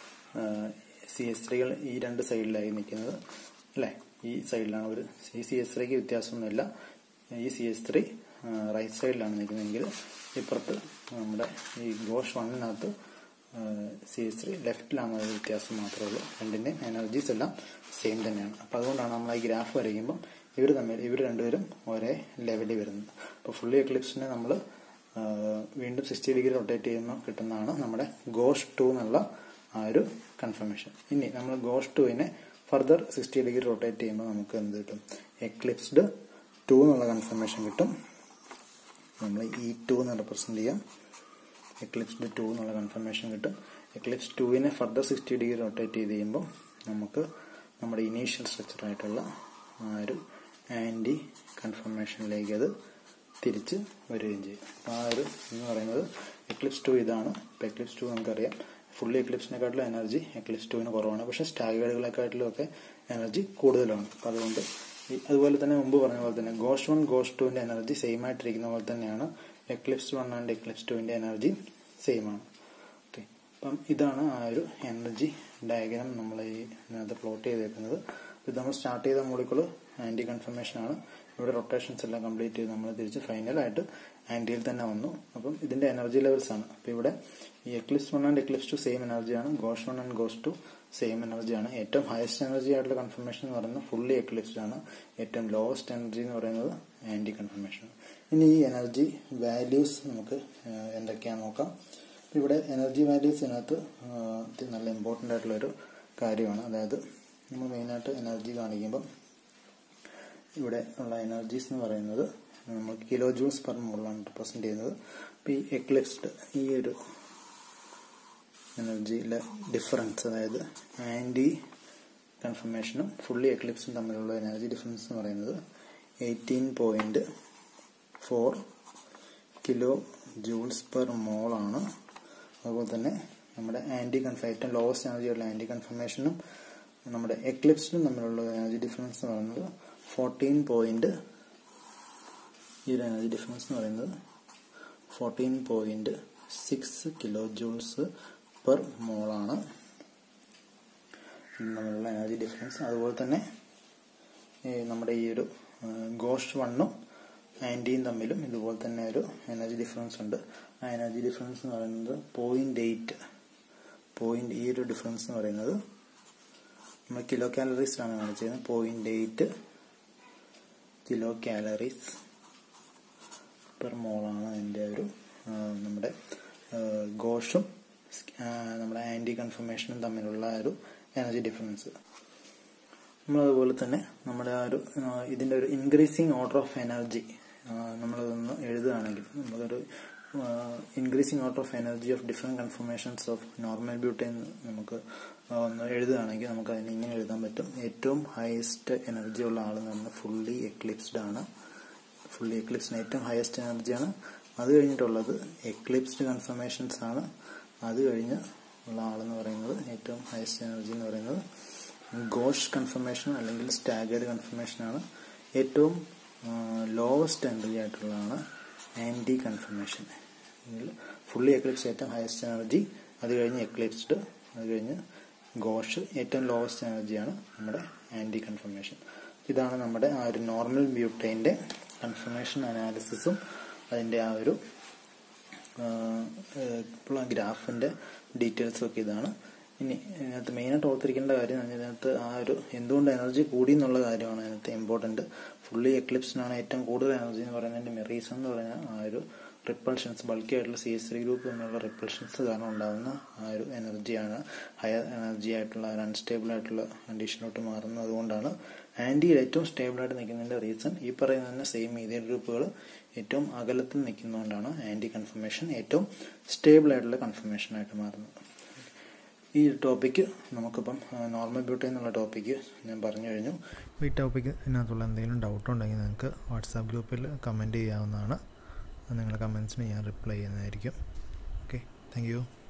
സി എസ് ത്രീകൾ ഈ രണ്ട് സൈഡിലായി നിൽക്കുന്നത് അല്ലേ ഈ സൈഡിലാണ് ഒരു ഈ സി എസ് ത്രീക്ക് വ്യത്യാസമൊന്നുമില്ല ഈ സി എസ് ത്രീ റൈറ്റ് സൈഡിലാണ് നിൽക്കുന്നതെങ്കിൽ ഇപ്പുറത്ത് നമ്മുടെ ഈ ഗോഷ് വണ്ണിനകത്ത് സി എസ് ത്രീ ലെഫ്റ്റിലാണ് ഒരു വ്യത്യാസം മാത്രമേ ഉള്ളൂ രണ്ടിൻ്റെയും എനർജീസ് എല്ലാം സെയിം തന്നെയാണ് അപ്പോൾ അതുകൊണ്ടാണ് നമ്മൾ ഈ ഗ്രാഫ് വരയ്ക്കുമ്പോൾ ഇവർ തമ്മിൽ ഇവർ രണ്ടുപേരും ഒരേ ലെവലിൽ വരുന്നത് അപ്പോൾ ഫുള്ളി എക്ലിപ്സിനെ നമ്മൾ വീണ്ടും സിക്സ്റ്റി ഡിഗ്രി റൊട്ടേറ്റ് ചെയ്യുമ്പോൾ കിട്ടുന്നതാണ് നമ്മുടെ ഗോഷ് ടു എന്നുള്ള ആ ഒരു കൺഫർമേഷൻ ഇനി നമ്മൾ ഗോഷ് ടുവിനെ ഫർദർ സിക്സ്റ്റി ഡിഗ്രി റൊട്ടേറ്റ് ചെയ്യുമ്പോൾ നമുക്ക് എന്ത് കിട്ടും എക്ലിപ്സ്ഡ് ടു എന്നുള്ള കൺഫർമേഷൻ കിട്ടും നമ്മൾ ഇ ടു എന്ന് റെപ്രസെന്റ് ചെയ്യാം എക്ലിപ്സ്ഡ് ടു എന്നുള്ള കൺഫർമേഷൻ കിട്ടും എക്ലിപ്സ് ടുവിനെ ഫർദർ സിക്സ്റ്റി ഡിഗ്രി റൊട്ടേറ്റ് ചെയ്ത് കഴിയുമ്പോൾ നമുക്ക് നമ്മുടെ ഇനീഷ്യൽ സ്ട്രക്ചർ ആയിട്ടുള്ള ആ ഒരു ആൻറ്റി കൺഫർമേഷനിലേക്ക് അത് തിരിച്ച് വരികയും ചെയ്യും അപ്പോൾ ആ ഒരു എന്ന് പറയുന്നത് എക്ലിപ്സ് ടു ഇതാണ് ഇപ്പോൾ എക്ലിപ്സ് ടു നമുക്കറിയാം ഫുള്ളി എക്ലിപ്സിനെക്കാട്ടിലും എനർജി എക്ലിപ്സ് ടുവിന് കുറവാണ് പക്ഷേ സ്റ്റാഗേർഡുകളെക്കാട്ടിലും ഒക്കെ എനർജി കൂടുതലാണ് അപ്പം അതുകൊണ്ട് ഈ അതുപോലെ തന്നെ മുമ്പ് പറഞ്ഞ പോലെ തന്നെ ഗോഷ് വൺ ഗോഷ് ടുവിന്റെ എനർജി സെയിം ആയിട്ടിരിക്കുന്ന പോലെ തന്നെയാണ് എക്ലിപ്സ് വൺ ആൻഡ് എക്ലിപ്സ് ടുവിന്റെ എനർജി സെയിം ആണ് ഓക്കെ അപ്പം ഇതാണ് ആ ഒരു എനർജി ഡയഗ്രാം നമ്മൾ ഈ ഇതിനകത്ത് പ്ലോട്ട് ചെയ്തേക്കുന്നത് ഇത് നമ്മൾ സ്റ്റാർട്ട് ചെയ്ത മോളിക്കുൾ ആന്റി കൺഫർമേഷൻ ആണ് ഇവിടെ റൊട്ടേഷൻസ് എല്ലാം കംപ്ലീറ്റ് ചെയ്ത് നമ്മൾ തിരിച്ച് ഫൈനലായിട്ട് ആന്റിയിൽ തന്നെ വന്നു അപ്പം ഇതിന്റെ എനർജി ലെവൽസ് ആണ് അപ്പം ഇവിടെ ഈ eclipse one and eclipse two same എനർജിയാണ് gauche one and gauche two same എനർജിയാണ് ഏറ്റവും ഹയസ്റ്റ് എനർജി ആയിട്ടുള്ള കൺഫർമേഷൻ എന്ന് പറയുന്നത് ഫുള്ളി എക്ലിപ്സ്ഡ് ആണ് ഏറ്റവും ലോവസ്റ്റ് എനർജി എന്ന് പറയുന്നത് ആന്റി കൺഫർമേഷൻ ഇനി ഈ എനർജി വാല്യൂസ് നമുക്ക് എന്തൊക്കെയാണെന്ന് നോക്കാം ഇവിടെ എനർജി വാല്യൂസ് ഇതിനകത്ത് നല്ല ഇമ്പോർട്ടൻ്റ് ആയിട്ടുള്ള ഒരു കാര്യമാണ് അതായത് നമ്മൾ മെയിനായിട്ട് എനർജി കാണിക്കുമ്പോൾ ഇവിടെ ഉള്ള എനർജീസ് എന്ന് പറയുന്നത് നമ്മൾ കിലോ ജൂൾസ് പെർ മോളിലാണ് റിപ്രസെന്റ് ചെയ്യുന്നത് അപ്പോൾ ഈ എക്ലിപ്സ്ഡ് ഈ ഒരു എനർജിയിലെ ഡിഫറൻസ് അതായത് ആൻറ്റി കൺഫർമേഷനും ഫുള്ളി എക്ലിപ്സും തമ്മിലുള്ള എനർജി ഡിഫറൻസ് എന്ന് പറയുന്നത് eighteen point four kilo joules per മോളാണ് അതുപോലെ തന്നെ നമ്മുടെ ആൻറ്റി കൺഫ ഏറ്റവും ലോവസ്റ്റ് എനർജിയുള്ള ആൻറ്റി കൺഫർമേഷനും നമ്മുടെ എക്ലിപ്സിനും തമ്മിലുള്ള എനർജി ഡിഫറൻസ് എന്ന് പറയുന്നത് ഫോർട്ടീൻ പോയിന്റ് ഈ ഒരു എനർജി ഡിഫറൻസ് എന്ന് പറയുന്നത് fourteen point six kilo joules per മോളാണ് തമ്മിലുള്ള എനർജി ഡിഫറൻസ് അതുപോലെ തന്നെ നമ്മുടെ ഈ ഒരു ഗോഷ് വണ്ണും ആൻറ്റിയും തമ്മിലും ഇതുപോലെ തന്നെ ഒരു എനർജി ഡിഫറൻസ് ഉണ്ട് ആ എനർജി ഡിഫറൻസ് എന്ന് പറയുന്നത് പോയിന്റ് എയ്റ്റ് പോയിന്റ് ഈ ഒരു ഡിഫറൻസ് എന്ന് പറയുന്നത് നമ്മൾ കിലോ കാലറീസ് ആണ് കാണിച്ചിരുന്നത് point eight kilo calories per മോളാണ് അതിൻ്റെ ഒരു നമ്മുടെ ഗോഷും നമ്മുടെ ആൻറ്റി കൺഫർമേഷനും തമ്മിലുള്ള ഒരു എനർജി ഡിഫറൻസ് നമ്മളതുപോലെ തന്നെ നമ്മുടെ ആ ഒരു ഇതിൻ്റെ ഒരു ഇൻക്രീസിങ് ഓർഡർ ഓഫ് എനർജി നമ്മളതൊന്ന് എഴുതുകയാണെങ്കിൽ നമുക്കൊരു increasing order of energy of different conformations of normal butane നമുക്ക് ഒന്ന് എഴുതുകയാണെങ്കിൽ നമുക്ക് അതിന് ഇങ്ങനെ എഴുതാൻ പറ്റും ഏറ്റവും ഹയസ്റ്റ് എനർജി ഉള്ള ആളെന്ന് പറഞ്ഞാൽ ഫുള്ളി എക്ലിപ്സ്ഡ് ആണ് ഫുള്ളി എക്ലിപ്സിന് ഏറ്റവും ഹയസ്റ്റ് എനർജിയാണ് അത് കഴിഞ്ഞിട്ടുള്ളത് എക്ലിപ്സ്ഡ് കൺഫർമേഷൻസ് ആണ് അത് കഴിഞ്ഞ് ഉള്ള ആളെന്ന് പറയുന്നത് ഏറ്റവും ഹയസ്റ്റ് എനർജി എന്ന് പറയുന്നത് ഗോഷ് കൺഫർമേഷൻ അല്ലെങ്കിൽ സ്റ്റാഗേർഡ് കൺഫർമേഷൻ ആണ് ഏറ്റവും ലോവസ്റ്റ് എനർജി ആയിട്ടുള്ളതാണ് ആൻറ്റി കൺഫർമേഷൻ ഫുള്ളി എക്ലിപ്സ് ഏറ്റവും ഹയസ്റ്റ് എനർജി അത് കഴിഞ്ഞ് എക്ലിപ്സ്ഡ് അത് കഴിഞ്ഞ് ഗോഷ് ഏറ്റവും ലോവസ്റ്റ് എനർജിയാണ് നമ്മുടെ ആൻറ്റി കൺഫർമേഷൻ ഇതാണ് നമ്മുടെ ആ ഒരു നോർമൽ ബ്യൂട്ടൈൻ്റെ കൺഫർമേഷൻ അനാലിസിസും അതിൻ്റെ ആ ഒരു ഗ്രാഫിൻ്റെ ഡീറ്റെയിൽസും ഒക്കെ ഇതാണ് ഇനി ഇതിനകത്ത് മെയിനായിട്ട് ഓർത്തിരിക്കേണ്ട കാര്യം ഇതിനകത്ത് ആ ഒരു എന്തുകൊണ്ട് എനർജി കൂടി എന്നുള്ള കാര്യമാണ് അതിനകത്ത് ഇമ്പോർട്ടൻറ്റ് ഫുള്ളി എക്ലിപ്സിനാണ് ഏറ്റവും കൂടുതൽ എനർജി എന്ന് പറയുന്നതിൻ്റെ റീസൺ എന്ന് പറഞ്ഞാൽ ആ ഒരു റിപ്പൾഷൻസ് ബൾക്കി ആയിട്ടുള്ള സി എസ് ത്രീ ഗ്രൂപ്പ് തമ്മിലുള്ള റിപ്പൾഷൻസ് കാരണം ഉണ്ടാകുന്ന ആ ഒരു എനർജിയാണ് ഹയർ എനർജി ആയിട്ടുള്ള അൺസ്റ്റേബിൾ ആയിട്ടുള്ള കണ്ടീഷനിലോട്ട് മാറുന്നത് അതുകൊണ്ടാണ് ആൻറ്റിയിൽ ഏറ്റവും സ്റ്റേബിൾ ആയിട്ട് നിൽക്കുന്നതിൻ്റെ റീസൺ ഈ പറയുന്ന തന്നെ സെയിം മീതിയൽ ഗ്രൂപ്പുകൾ ഏറ്റവും അകലത്തിൽ നിൽക്കുന്നതുകൊണ്ടാണ് ആൻറ്റി കൺഫർമേഷൻ ഏറ്റവും സ്റ്റേബിൾ ആയിട്ടുള്ള കൺഫർമേഷൻ ആയിട്ട് മാറുന്നത് ഈ ടോപ്പിക്ക് നമുക്കിപ്പം നോർമൽ ബ്യൂട്ടി എന്നുള്ള ടോപ്പിക്ക് ഞാൻ പറഞ്ഞു കഴിഞ്ഞു ഈ ടോപ്പിക്കിനകത്തുള്ള എന്തെങ്കിലും ഡൗട്ട് ഉണ്ടെങ്കിൽ നിങ്ങൾക്ക് വാട്സാപ്പ് ഗ്രൂപ്പിൽ കമൻറ്റ് ചെയ്യാവുന്നതാണ് നിങ്ങളുടെ കമൻസിന് ഞാൻ റിപ്ലൈ ചെയ്യുന്നതായിരിക്കും ഓക്കെ താങ്ക് യു